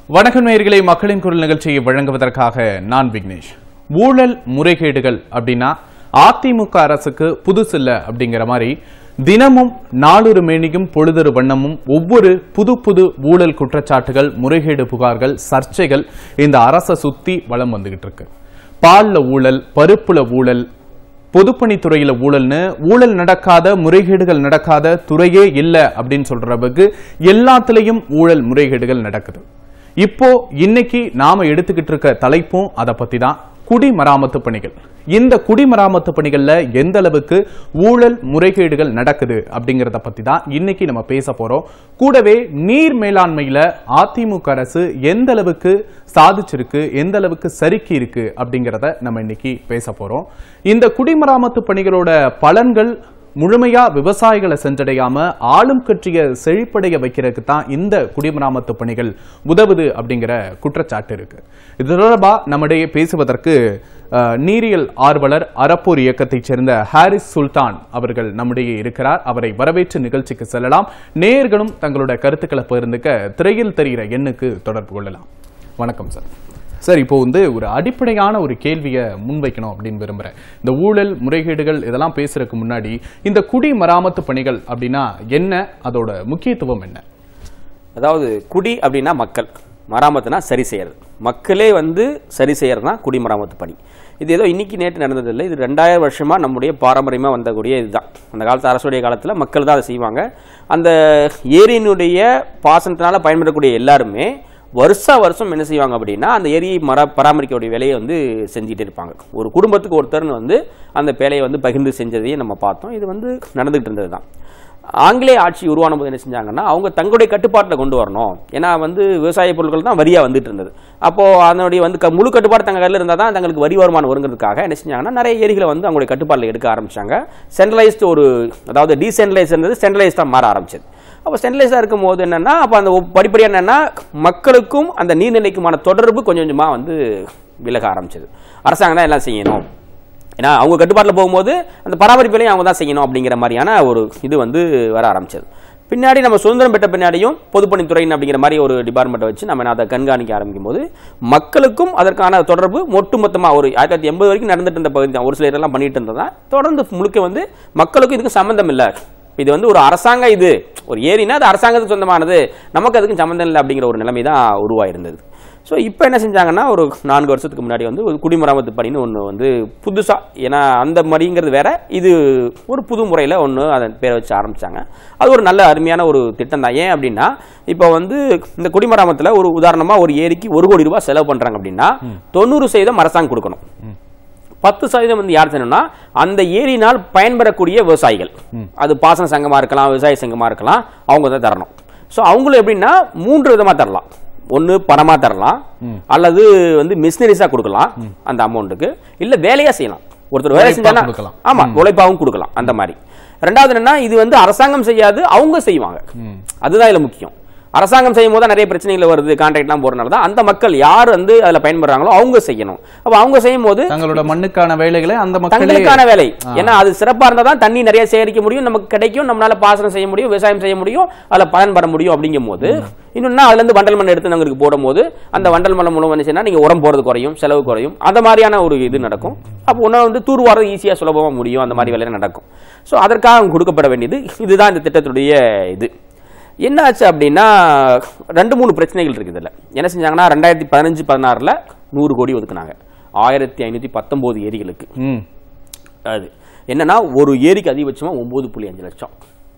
வணக்கம் நேயர்களே மக்களின் குரல் நிகழ்ச்சியை வழங்குவதற்காக நான் விக்னேஷ் ஊழல் முறைகேடுகள் அப்படின்னா அதிமுக அரசுக்கு புதுசில்ல அப்படிங்கிற மாதிரி தினமும் நாளொரு மேனியும் பொழுதொரு வண்ணமும் ஒவ்வொரு புது புது ஊழல் குற்றச்சாட்டுகள் முறைகேடு புகார்கள் சர்ச்சைகள் இந்த அரசை சுத்தி வலம் வந்துகிட்டு இருக்கு பால்ல ஊழல் பருப்புல ஊழல் பொதுப்பணித்துறையில ஊழல்னு ஊழல் நடக்காத முறைகேடுகள் நடக்காத துறையே இல்ல அப்படின்னு சொல்றவங்க எல்லாத்துலயும் ஊழல் முறைகேடுகள் நடக்குது இப்போ இன்னைக்கு நாம எடுத்துக்கிட்டு இருக்க தலைப்பும் அதை பத்தி தான் குடிமராமத்து பணிகள் இந்த குடிமராமத்து பணிகள்ல எந்த அளவுக்கு ஊழல் முறைகேடுகள் நடக்குது அப்படிங்கறத பத்தி தான் இன்னைக்கு நம்ம பேச போறோம் கூடவே நீர் மேலாண்மையில அதிமுக அரசு எந்த அளவுக்கு சாதிச்சிருக்கு எந்த அளவுக்கு சறுக்கி இருக்கு அப்படிங்கறத நம்ம இன்னைக்கு பேச போறோம் இந்த குடிமராமத்து பணிகளோட பலன்கள் முழுமையா விவசாயிகளை சென்றடையாம ஆளும் கட்சியை செழிப்படைய வைக்கிறதுக்கு தான் இந்த குடிமராமத்து பணிகள் உதவுது அப்படிங்கிற குற்றச்சாட்டு இருக்கு இது தொடர்பா நம்மிடையே பேசுவதற்கு அஹ், நீரியல் ஆர்வலர் அறப்போர் இயக்கத்தைச் சேர்ந்த ஹாரிஸ் சுல்தான் அவர்கள் நம்மிடையே இருக்கிறார் அவரை வரவேற்று நிகழ்ச்சிக்கு செல்லலாம் நேயர்களும் தங்களோட கருத்துக்களை பகிர்ந்துக்க திரையில் தெரிகிற எண்ணுக்கு தொடர்பு கொள்ளலாம் வணக்கம் சார் சார் இப்போ வந்து ஒரு அடிப்படையான ஒரு கேள்வியை முன்வைக்கணும் அப்படின்னு விரும்புறேன் இந்த ஊழல் முறைகேடுகள் இதெல்லாம் பேசுறதுக்கு முன்னாடி இந்த குடிமராமத்து பணிகள் அப்படின்னா என்ன அதோட முக்கியத்துவம் என்ன அதாவது குடி அப்படின்னா மக்கள் மராமத்துனா சரி செய்யறது மக்களே வந்து சரி செய்யறது தான் குடிமராமத்து பணி இது ஏதோ இன்னைக்கு நேற்று நடந்ததில்லை இது ரெண்டாயிரம் வருஷமா நம்முடைய பாரம்பரியமாக வந்தக்கூடிய இதுதான் அந்த காலத்து அரசுடைய காலத்தில் மக்கள் தான் அதை செய்வாங்க அந்த ஏரியினுடைய பாசனத்தினால பயன்படக்கூடிய எல்லாருமே வருஷா வருஷம் என்ன செய்வாங்க அப்படின்னா அந்த ஏரியை மர பராமரிக்கக்கூடிய வேலையை வந்து செஞ்சுட்டு இருப்பாங்க ஒரு குடும்பத்துக்கு ஒருத்தர்னு வந்து அந்த வேலையை வந்து பகிர்ந்து செஞ்சதையும் நம்ம பார்த்தோம் இது வந்து நடந்துகிட்டு இருந்தது தான் ஆங்கிலேய ஆட்சி உருவான போது என்ன செஞ்சாங்கன்னா அவங்க தங்களுடைய கட்டுப்பாட்டில் கொண்டு வரணும் ஏன்னா வந்து விவசாய பொருட்கள் தான் வரியா வந்துட்டு இருந்தது அப்போ அதனுடைய வந்து க- முழு கட்டுப்பாடு தங்க கையில் இருந்தால் தான் தங்களுக்கு வரி வருமானம் வருங்கிறதுக்காக என்ன செஞ்சாங்கன்னா நிறைய ஏரிகளை வந்து அவங்களுடைய கட்டுப்பாட்டில் எடுக்க ஆரம்பிச்சாங்க சென்ட்ரலைஸ்டு ஒரு அதாவது டீசென்ட்ரலைஸ் இருந்தது சென்ட்ரலைஸ்டாக மாற ஆரம்பிச்சது அப்போ சென்ட்ரலைஸாக இருக்கும் போது என்னன்னா அப்போ அந்த ஒப்- படிப்படியா என்னன்னா மக்களுக்கும் அந்த நீர்நிலைக்குமான தொடர்பு கொஞ்சம் கொஞ்சமாக வந்து விலக ஆரம்பிச்சது அரசாங்கம் தான் எல்லாம் செய்யணும் ஏன்னா அவங்க கட்டுப்பாட்டில் போகும்போது அந்த பராமரிப்பு வேலையும் அவங்க தான் செய்யணும் அப்படிங்கிற மாதிரியான ஒரு இது வந்து வர ஆரம்பிச்சது பின்னாடி நம்ம சுதந்திரம் பெற்ற பின்னாடியும் பொதுப்பணித்துறைன்னு அப்படிங்கிற மாதிரி ஒரு டிபார்ட்மெண்ட்டை வச்சு நம்ம அதை கண்காணிக்க ஆரம்பிக்கும் போது மக்களுக்கும் அதற்கான தொடர்பு ஒட்டுமொத்தமாக ஒரு ஆயிரத்தி தொள்ளாயிரத்தி எண்பது வரைக்கும் நடந்துட்டு இருந்த பகுதி தான் ஒரு சில இதெல்லாம் பண்ணிட்டு இருந்ததா தொடர்ந்து முழுக்க வந்து மக்களுக்கும் இதுக்கு சம்மந்தம் இல்லை இது வந்து ஒரு அரசாங்க இது ஒரு ஏரினா அது அரசாங்கத்துக்கு சொந்தமானது நமக்கு அதுக்கும் சம்மந்தம் இல்லை அப்படிங்கிற ஒரு நிலைமை தான் உருவாயிருந்தது ஸோ இப்போ என்ன செஞ்சாங்கன்னா ஒரு நான்கு வருஷத்துக்கு முன்னாடி வந்து ஒரு குடிமராமத்து பணின்னு ஒன்று வந்து புதுசாக ஏன்னா அந்த மடிங்கிறது வேற இது ஒரு புது முறையில் ஒன்று அதன் பேரை வச்சு ஆரம்பிச்சாங்க அது ஒரு நல்ல அருமையான ஒரு திட்டம் தான் ஏன் அப்படின்னா இப்போ வந்து இந்த குடிமராமத்தில் ஒரு உதாரணமாக ஒரு ஏரிக்கு ஒரு கோடி ரூபாய் செலவு பண்ணுறாங்க அப்படின்னா தொண்ணூறு சதவீதம் அரசாங்கம் கொடுக்கணும் பத்து சதவீதம் வந்து யார் செய்யணும்னா அந்த ஏரியினால் பயன்பெறக்கூடிய விவசாயிகள் அது பாசன சங்கமா இருக்கலாம் விவசாய சங்கமா இருக்கலாம் அவங்க தான் தரணும் ஸோ அவங்களும் எப்படின்னா மூன்று விதமா தரலாம் ஒன்று பணமா தரலாம் அல்லது வந்து மிஷினரிஸா கொடுக்கலாம் அந்த அமௌண்ட்டுக்கு இல்ல வேலையா செய்யலாம் ஒருத்தர் வேலை உழைப்பா செஞ்சானா கொடுக்கலாம். ஆமா உழைப்பாவும் கொடுக்கலாம் அந்த மாதிரி ரெண்டாவது என்னன்னா இது வந்து அரசாங்கம் செய்யாது அவங்க செய்வாங்க அதுதான் இதுல முக்கியம் அரசாங்கம் செய்யும் போது தான் நிறைய பிரச்சனைகள் வருது கான்ட்ராக்ட்லாம் போறதுனால தான் அந்த மக்கள் யார் வந்து அதுல பயன்படுறாங்களோ அவங்க செய்யணும் அப்ப அவங்க செய்யும் போது தங்களோட மண்ணுக்கான வேலைகளை அந்த மக்களே தங்களுக்கான வேலை ஏன்னா அது சிறப்பா இருந்தா தான் தண்ணி நிறைய சேகரிக்க முடியும் நமக்கு கிடைக்கும் நம்மளால பாசனம் செய்ய முடியும் விவசாயம் செய்ய முடியும் அதுல பலன் பெற முடியும் அப்படிங்கும் போது இன்னொன்னா அதுல இருந்து வண்டல் மண் எடுத்து நாங்களுக்கு போடும் போது அந்த வண்டல் மண் மூலம் என்ன செய்யணும் நீங்க உரம் போறது குறையும் செலவு குறையும் அந்த மாதிரியான ஒரு இது நடக்கும் அப்போ ஒன்று வந்து தூர்வாரம் ஈஸியா சுலபமா முடியும் அந்த மாதிரி வேலை நடக்கும் ஸோ அதற்காக அவங்க கொடுக்கப்பட வேண்டியது இதுதான் இந்த திட்டத்துடைய இது என்ன ஆச்சு அப்படின்னா ரெண்டு மூணு பிரச்சனைகள் இருக்குது இதில் என்ன செஞ்சாங்கன்னா ரெண்டாயிரத்தி பதினஞ்சு பதினாறில் நூறு கோடி ஒதுக்குனாங்க ஆயிரத்தி ஐநூற்றி பத்தொம்போது ஏரிகளுக்கு ம் அது என்னன்னா ஒரு ஏரிக்கு அதிகபட்சமாக ஒம்பது புள்ளி அஞ்சு லட்சம்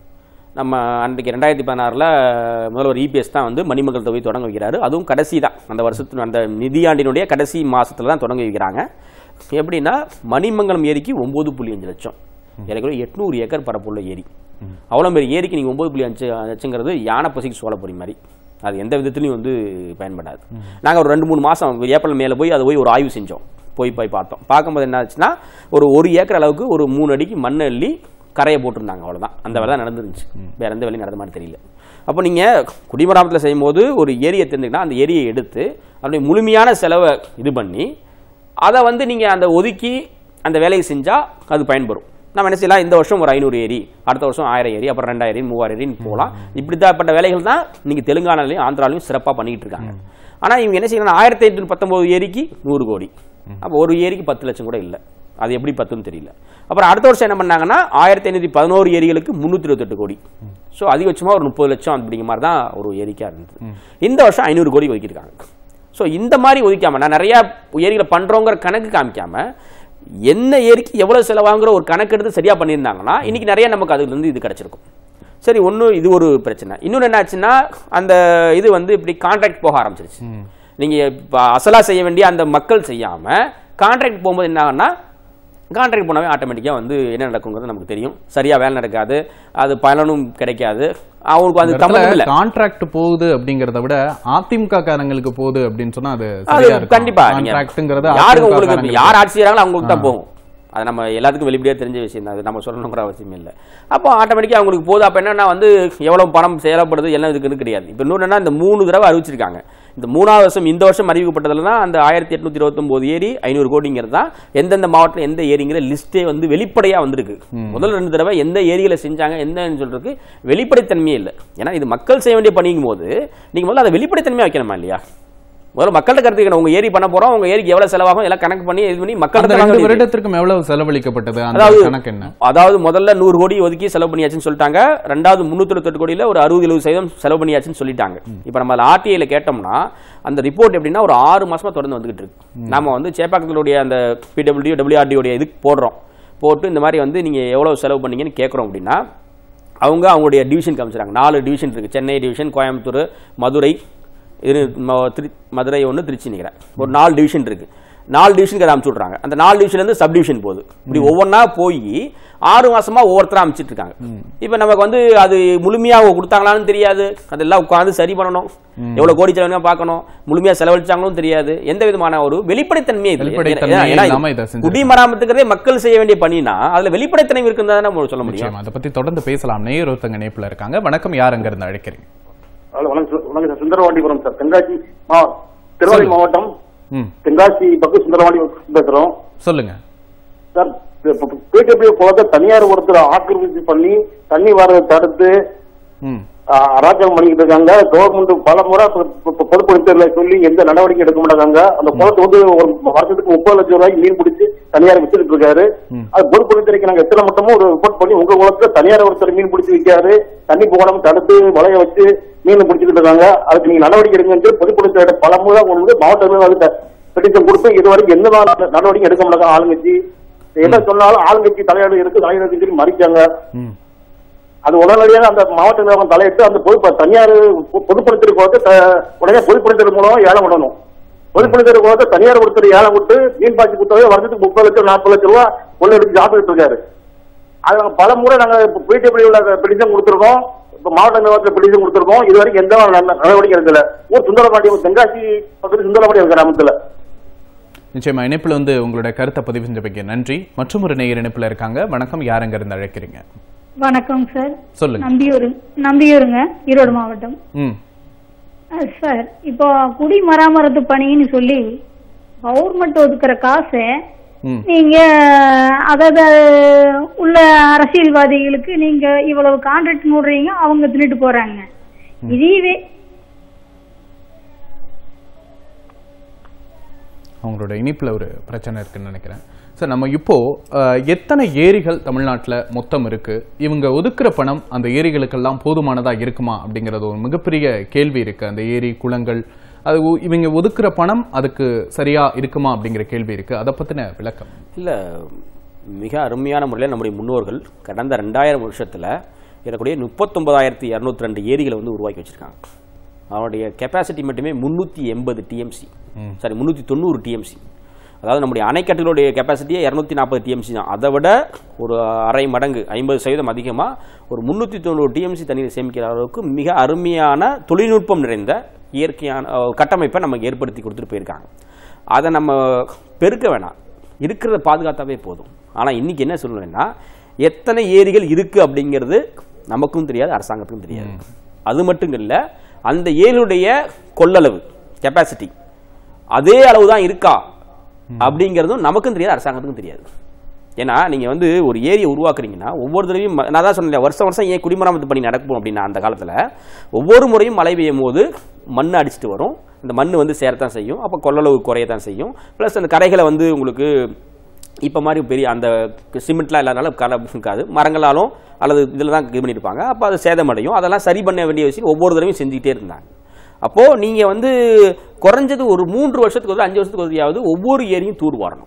நம்ம அன்றைக்கு ரெண்டாயிரத்தி பதினாறில் முதல்வர் இபிஎஸ் தான் வந்து மணிமகள் தொகை தொடங்க வைக்கிறாரு அதுவும் கடைசி தான் அந்த வருஷத்து அந்த நிதியாண்டினுடைய கடைசி மாசத்துல தான் தொடங்க வைக்கிறாங்க எப்படின்னா மணிமங்கலம் ஏரிக்கு ஒம்பது புள்ளி அஞ்சு லட்சம் எனக்கு எட்நூறு ஏக்கர் பரப்புள்ள ஏரி அவ்வளோ பெரிய ஏரிக்கு நீங்கள் ஒம்பது புள்ளி அஞ்சு லட்சங்கிறது யானை பசிக்கு சோளப்பொறி மாதிரி அது எந்த விதத்துலையும் வந்து பயன்படாது நாங்கள் ஒரு ரெண்டு மூணு மாதம் ஏப்ரல் மேலே போய் அதை போய் ஒரு ஆய்வு செஞ்சோம் போய் போய் பார்த்தோம் பார்க்கும்போது என்ன ஆச்சுன்னா ஒரு ஒரு ஏக்கர் அளவுக்கு ஒரு மூணு அடிக்கு மண் அள்ளி கரையை போட்டிருந்தாங்க அவ்வளவுதான் அந்த வேலை தான் நடந்துருந்துச்சு வேற எந்த வேலையும் நடந்த மாதிரி தெரியல அப்போ நீங்கள் குடிமராமத்தில் செய்யும்போது ஒரு ஏரியை தெரிஞ்சுக்கிட்டா அந்த ஏரியை எடுத்து அதனுடைய முழுமையான செலவை இது பண்ணி அதை வந்து நீங்கள் அந்த ஒதுக்கி அந்த வேலையை செஞ்சால் அது பயன்பெறும் நம்ம என்ன செய்யலாம் இந்த வருஷம் ஒரு ஐநூறு ஏரி அடுத்த வருஷம் ஆயிரம் ஏரி அப்புறம் ரெண்டாயிரம் ஏரி மூவாயிரம் ஏரின்னு போகலாம் இப்படித்தாப்பட்ட வேலைகள் தான் நீங்கள் தெலுங்கானாலையும் ஆந்திராலையும் சிறப்பாக பண்ணிக்கிட்டு இருக்காங்க ஆனா இவங்க என்ன செய்யணும் ஆயிரத்தி ஐநூற்றி பத்தொன்பது ஏரிக்கு நூறு கோடி அப்போ ஒரு ஏரிக்கு பத்து லட்சம் கூட இல்லை அது எப்படி பத்துன்னு தெரியல அப்புறம் அடுத்த வருஷம் என்ன பண்ணாங்கன்னா ஆயிரத்தி ஐநூற்றி பதினோரு ஏரிகளுக்கு முந்நூற்றி இருபத்தெட்டு கோடி ஸோ அதிகபட்சமாக ஒரு முப்பது லட்சம் அப்படிங்கிற மாதிரி தான் ஒரு ஏரிக்கா இருந்தது இந்த வருஷம் ஐநூறு கோடி ஒதுக்கியிருக்காங்க ஸோ இந்த மாதிரி ஒதுக்காம நான் நிறையா ஏரிகளை பண்ணுறோங்கிற கணக்கு காமிக்காம என்ன ஏரிக்கு எவ்வளோ செலவாங்கிற ஒரு கணக்கு எடுத்து சரியாக பண்ணியிருந்தாங்கன்னா இன்னைக்கு நிறைய நமக்கு அதுலேருந்து இது கிடச்சிருக்கும் சரி ஒன்று இது ஒரு பிரச்சனை இன்னொன்று என்னாச்சுன்னா அந்த இது வந்து இப்படி கான்ட்ராக்ட் போக ஆரம்பிச்சிருச்சு நீங்கள் இப்போ அசலாக செய்ய வேண்டிய அந்த மக்கள் செய்யாமல் கான்ட்ராக்ட் போகும்போது என்ன ஆகும்னா கான்ட்ராக்ட் போனாவே ஆட்டோமேட்டிக்காக வந்து என்ன நடக்குங்கிறது நமக்கு தெரியும் சரியாக வேலை நடக்காது அது பலனும் கிடைக்காது அவங்களுக்கு அது சம்மந்தம் இல்லை கான்ட்ராக்ட் போகுது அப்படிங்கறத விட அதிமுக காரங்களுக்கு போகுது அப்படின்னு சொன்னா அது அது சரியா இருக்கும் கண்டிப்பா நீங்க கான்ட்ராக்ட்ங்கிறது யாருக்கு அதிமுக உங்களுக்கு காரங்களுக்கு யார் ஆட்சி செய்யறாங்களோ அவங்களுக்கு தான் போகும் அது நம்ம எல்லாத்துக்கும் வெளிப்படையா தெரிஞ்ச விஷயம் தான் அது நம்ம சொல்லணுங்கிற அவசியம் இல்லை அப்போ ஆட்டோமேட்டிக்காக அவங்களுக்கு போகுது அப்போ என்னன்னா வந்து எவ்வளவு பணம் செயலப்படுது எல்லாம் இதுக்குன்னு கிடையாது இப்போ இன்னொன்று என்ன இந்த மூணு தடவை அறிவிச்சிருக்காங்க இந்த மூணாவது வருஷம் இந்த வருஷம் அறிவிக்கப்பட்டதுல தான் அந்த ஆயிரத்தி எட்நூத்தி இருபத்தொம்போது ஏரி ஐநூறு கோடிங்கிறது தான் எந்தெந்த மாவட்டத்தில் எந்த ஏரிங்கிற லிஸ்ட்டே வந்து வெளிப்படையா வந்திருக்கு முதல் ரெண்டு தடவை எந்த ஏரியில செஞ்சாங்க என்னன்னு சொல்றதுக்கு வெளிப்படைத்தன்மையே இல்லை ஏன்னா இது மக்கள் செய்ய வேண்டிய பணிங்கும் போது நீங்க முதல்ல அதை வெளிப்படைத்தன்மையா வைக்கணுமா இல்லையா முதல்ல மக்கள்கிட்ட கருத்து கேட்கணும். உங்க ஏரி பண்ண போறோம் உங்க ஏரிக்கு எவ்வளவு செலவாகும் எல்லாம் கணக்கு பண்ணி இது பண்ணி அந்த மக்கள்கிட்ட ரெண்டு வாங்க வருடத்திற்கும் எவ்வளவு செலவழிக்கப்பட்டது அந்த அதாவது கணக்கு என்ன அதாவது முதல்ல நூறு கோடி ஒதுக்கி செலவு பண்ணியாச்சுன்னு சொல்லிட்டாங்க ரெண்டாவது முன்னூத்தி எழுபத்தெட்டு கோடியில ஒரு அறுபது எழுபது சதவீதம் செலவு பண்ணியாச்சுன்னு சொல்லிட்டாங்க இப்போ நம்ம ஆர்டிஐல கேட்டோம்னா அந்த ரிப்போர்ட் எப்படின்னா ஒரு ஆறு மாசமா தொடர்ந்து வந்துகிட்டு இருக்கு நாம வந்து சேப்பாக்கத்தினுடைய அந்த பிடபிள்யூ டபிள்யூஆர்டி உடைய இதுக்கு போடுறோம் போட்டு இந்த மாதிரி வந்து நீங்க எவ்வளவு செலவு பண்ணீங்கன்னு கேட்குறோம் அப்படின்னா அவங்க அவங்களுடைய டிவிஷன் காமிச்சிட்டாங்க நாலு டிவிஷன் இருக்கு சென்னை டிவிஷன் கோயம்புத்தூர் மதுரை இது ம- திரு மதுரை ஒன்று திருச்சி நிற்கிறேன் ஒரு நாலு டிவிஷன் இருக்கு நாலு டிவிஷனுக்கு அதை அமுச்சு விட்றாங்க அந்த நாலு டிவிஷன்லேருந்து சப் டிவிஷன் போகுது இப்படி ஒவ்வொன்றா போய் ஆறு மாசமா ஒவ்வொருத்தரா அமைச்சிட்டு இருக்காங்க இப்போ நமக்கு வந்து அது முழுமையா அவங்க கொடுத்தாங்களான்னு தெரியாது அதெல்லாம் உட்காந்து சரி பண்ணணும் எவ்வளவு கோடி செலவு பார்க்கணும் முழுமையா செலவழிச்சாங்களும் தெரியாது எந்த விதமான ஒரு வெளிப்படைத்தன்மையே இல்லை. வெளிப்படைத்தன்மை ஏன்னா- ஏன்னா இது இல்லாம இதை செஞ்சிருக்காங்க. குடிமராமத்துக்கிறதே மக்கள் செய்ய வேண்டிய பணினா அதுல வெளிப்படைத்தன்மை இருக்குன்னு தான் நம்ம சொல்ல முடியும் நிச்சயமா அதை பத்தி தொடர்ந்து பேசலாம் நேயர் ஒருத்தங்க இணைப்புல இருக்காங்க வணக்கம் யார் அங்க இருந்து அழைக்கிறீங்க ஹலோ வணக்கம் சார் வணக்கம் சார் சுந்தரவாண்டிபுரம் சார் தென்காசி மா திருவாரூர் சொல்லுங்க. மாவட்டம் ம் தென்காசி பக்கம் சுந்தரவாண்டி பேசுறோம் சொல்லுங்க சார் பிடபிள்யூ குளத்தை தனியார் ஒருத்தர் ஆக்கிரமிச்சு பண்ணி தண்ணி வரதை தடுத்து ம் ஆ, அராஜகம் பண்ணிக்கிட்டு இருக்காங்க கவர்மெண்ட் பல முறை பொ- பொ- பொதுப்பணித்துறையில சொல்லி எந்த நடவடிக்கை எடுக்க மாட்டாங்க அந்த குளத்தை வந்து ஒரு வருஷத்துக்கு முப்பது லட்சம் ரூபாய்க்கு மீன் பிடிச்சி தனியார் வித்துட்டு இருக்காரு அது பொதுப்பணித்துறைக்கு நாங்க எத்தனை மட்டமும் ஒரு ரிப்போர்ட் பண்ணி உங்க குளத்துல தனியார் ஒருத்தர் மீன் பிடிச்சி விற்காரு தண்ணி போகாம தடுத்து வலைய வச்சு மீன் பிடிச்சிட்டு இருக்காங்க அதுக்கு நீங்க நடவடிக்கை எடுங்கன்னு பொதுப்பணித்துறை பல முறை கொண்டு வந்து மாவட்ட நிர்வாகத்தை பெட்டிஷன் கொடுத்து இது வரைக்கும் எந்த மாதிரி நடவடிக்கை எடுக்க மாட்டாங்க ஆளுங்கட்சி என்ன சொன்னாலும் ஆளுங்கட்சி தலையாடு இருக்கு தலையாடு சொல்லி மறிச்சாங்க ம் அது உடனடியாக அந்த மாவட்ட நிர்வாகம் தலையிட்டு அந்த பொது தனியார் பொ- பொதுப்பணித்துறை குளத்தை த- உடனே பொதுப்பணித்துறை மூலம் ஏலம் விடணும் பொதுப்பணித்துறை குளத்தை தனியார் ஒருத்தர் ஏலம் விட்டு மீன் பாய்ச்சி கொடுத்தவே வருஷத்துக்கு முப்பது லட்சம் நாற்பது லட்சம் ரூபாய் கொள்ள எடுத்து சாப்பிட்டு இருக்காரு அது நாங்க பல முறை நாங்க பிடிடபிள்யூல பெடிஷன் கொடுத்துருக்கோம் இப்ப மாவட்ட நிர்வாகத்தில் பெடிஷன் கொடுத்துருக்கோம் இது வரைக்கும் எந்த நட- நடவடிக்கை எடுக்கல ஊர் சுந்தரபாண்டியம் தென்காசி பக்கத்து சுந்தரபாண்டியம் கிராமத்துல நிச்சயமா இணைப்புல வந்து உங்களுடைய கருத்தை பதிவு செஞ்சமைக்கு நன்றி மற்றும் ஒரு நேயர் இணைப்புல இருக்காங்க வணக்கம் யார் அங்க இருந்து அழைக்கிறீங்க வணக்கம் சார் சொல்லுங்க நம்பியூர் நம்பியூருங்க ஈரோடு மாவட்டம் ம் அஹ் சார் இப்போ குடிமராமத்து பணின்னு சொல்லி கவர்மெண்ட் ஒதுக்குற காசை ம் நீங்க அதாவது உள்ள அரசியல்வாதிகளுக்கு நீங்க இவ்வளவு கான்ட்ராக்ட் மூடுறீங்க அவங்க தின்னுட்டு போறாங்க இதுவே அவங்களோட இனிப்புல ஒரு பிரச்சனை இருக்குன்னு நினைக்கிறேன் சார் நம்ம இப்போ அஹ், எத்தனை ஏரிகள் தமிழ்நாட்டில் மொத்தம் இருக்கு இவங்க ஒதுக்குற பணம் அந்த ஏரிகளுக்கெல்லாம் போதுமானதா இருக்குமா அப்படிங்கறது ஒரு மிகப்பெரிய கேள்வி இருக்கு அந்த ஏரி குளங்கள் அது ஒ- இவங்க ஒதுக்குற பணம் அதுக்கு சரியா இருக்குமா அப்படிங்கிற கேள்வி இருக்கு அதை பத்தின விளக்கம் இல்லை மிக அருமையான முறையில் நம்முடைய முன்னோர்கள் கடந்த ரெண்டாயிரம் வருஷத்தில் ஏறக்கூடிய முப்பத்தொன்பதாயிரத்தி இரநூத்தி ரெண்டு ஏரிகளை வந்து உருவாக்கி வச்சிருக்காங்க அவனுடைய கெப்பாசிட்டி மட்டுமே முந்நூற்றி எண்பது டிஎம்சி சாரி முந்நூற்றி தொண்ணூறு டிஎம்சி அதாவது நம்முடைய அணைக்கட்டுகளுடைய கெப்பாசிட்டியே இரநூத்தி நாற்பது டிஎம்சி தான் அதை விட ஒரு அரை மடங்கு ஐம்பது சதவீதம் அதிகமாக ஒரு முந்நூற்றி தொண்ணூறு டிஎம்சி தண்ணீரை சேமிக்கிற அளவுக்கு மிக அருமையான தொழில்நுட்பம் நிறைந்த இயற்கையான அஹ், கட்டமைப்பை நமக்கு ஏற்படுத்தி கொடுத்துட்டு போயிருக்காங்க அதை நம்ம பெருக்க வேணாம் இருக்கிறத பாதுகாத்தாவே போதும் ஆனால் இன்னைக்கு என்ன சொல்லணும்னா எத்தனை ஏரிகள் இருக்கு அப்படிங்கிறது நமக்கும் தெரியாது அரசாங்கத்துக்கும் தெரியாது அது மட்டும் இல்லை அந்த ஏரியுடைய கொள்ளளவு கெப்பாசிட்டி அதே அளவு தான் இருக்கா அப்படிங்கிறதும் நமக்கும் தெரியாது அரசாங்கத்துக்கும் தெரியாது ஏன்னா நீங்க வந்து ஒரு ஏரியை உருவாக்குறீங்கன்னா ஒவ்வொரு தடவையும் ம- நான் தான் சொன்னேன் வருஷம் வருஷம் ஏன் குடிமராமத்து பணி நடக்கும் அப்படின்னா அந்த காலத்துல ஒவ்வொரு முறையும் மழை பெய்யும் போது மண் அடிச்சிட்டு வரும் இந்த மண் வந்து சேரத்தான் செய்யும் அப்போ கொள்ளளவு குறையத்தான் செய்யும் ப்ளஸ் அந்த கரைகளை வந்து உங்களுக்கு இப்போ மாதிரி பெரிய அந்த சிமெண்ட்லாம் இல்லாதனால கரை இருக்காது மரங்களாலும் அல்லது இதில் தான் இது பண்ணியிருப்பாங்க அப்போ அது சேதமடையும் அதெல்லாம் சரி பண்ண வேண்டிய விஷயம் ஒவ்வொரு தடவையும் செஞ்சுக்கிட்டே இருந்தாங்க அப்போது நீங்கள் வந்து குறைஞ்சது ஒரு மூன்று வருஷத்துக்கு ஒரு அஞ்சு வருஷத்துக்கு ஒருயாவது ஒவ்வொரு ஏரியும் தூர் வாரணும்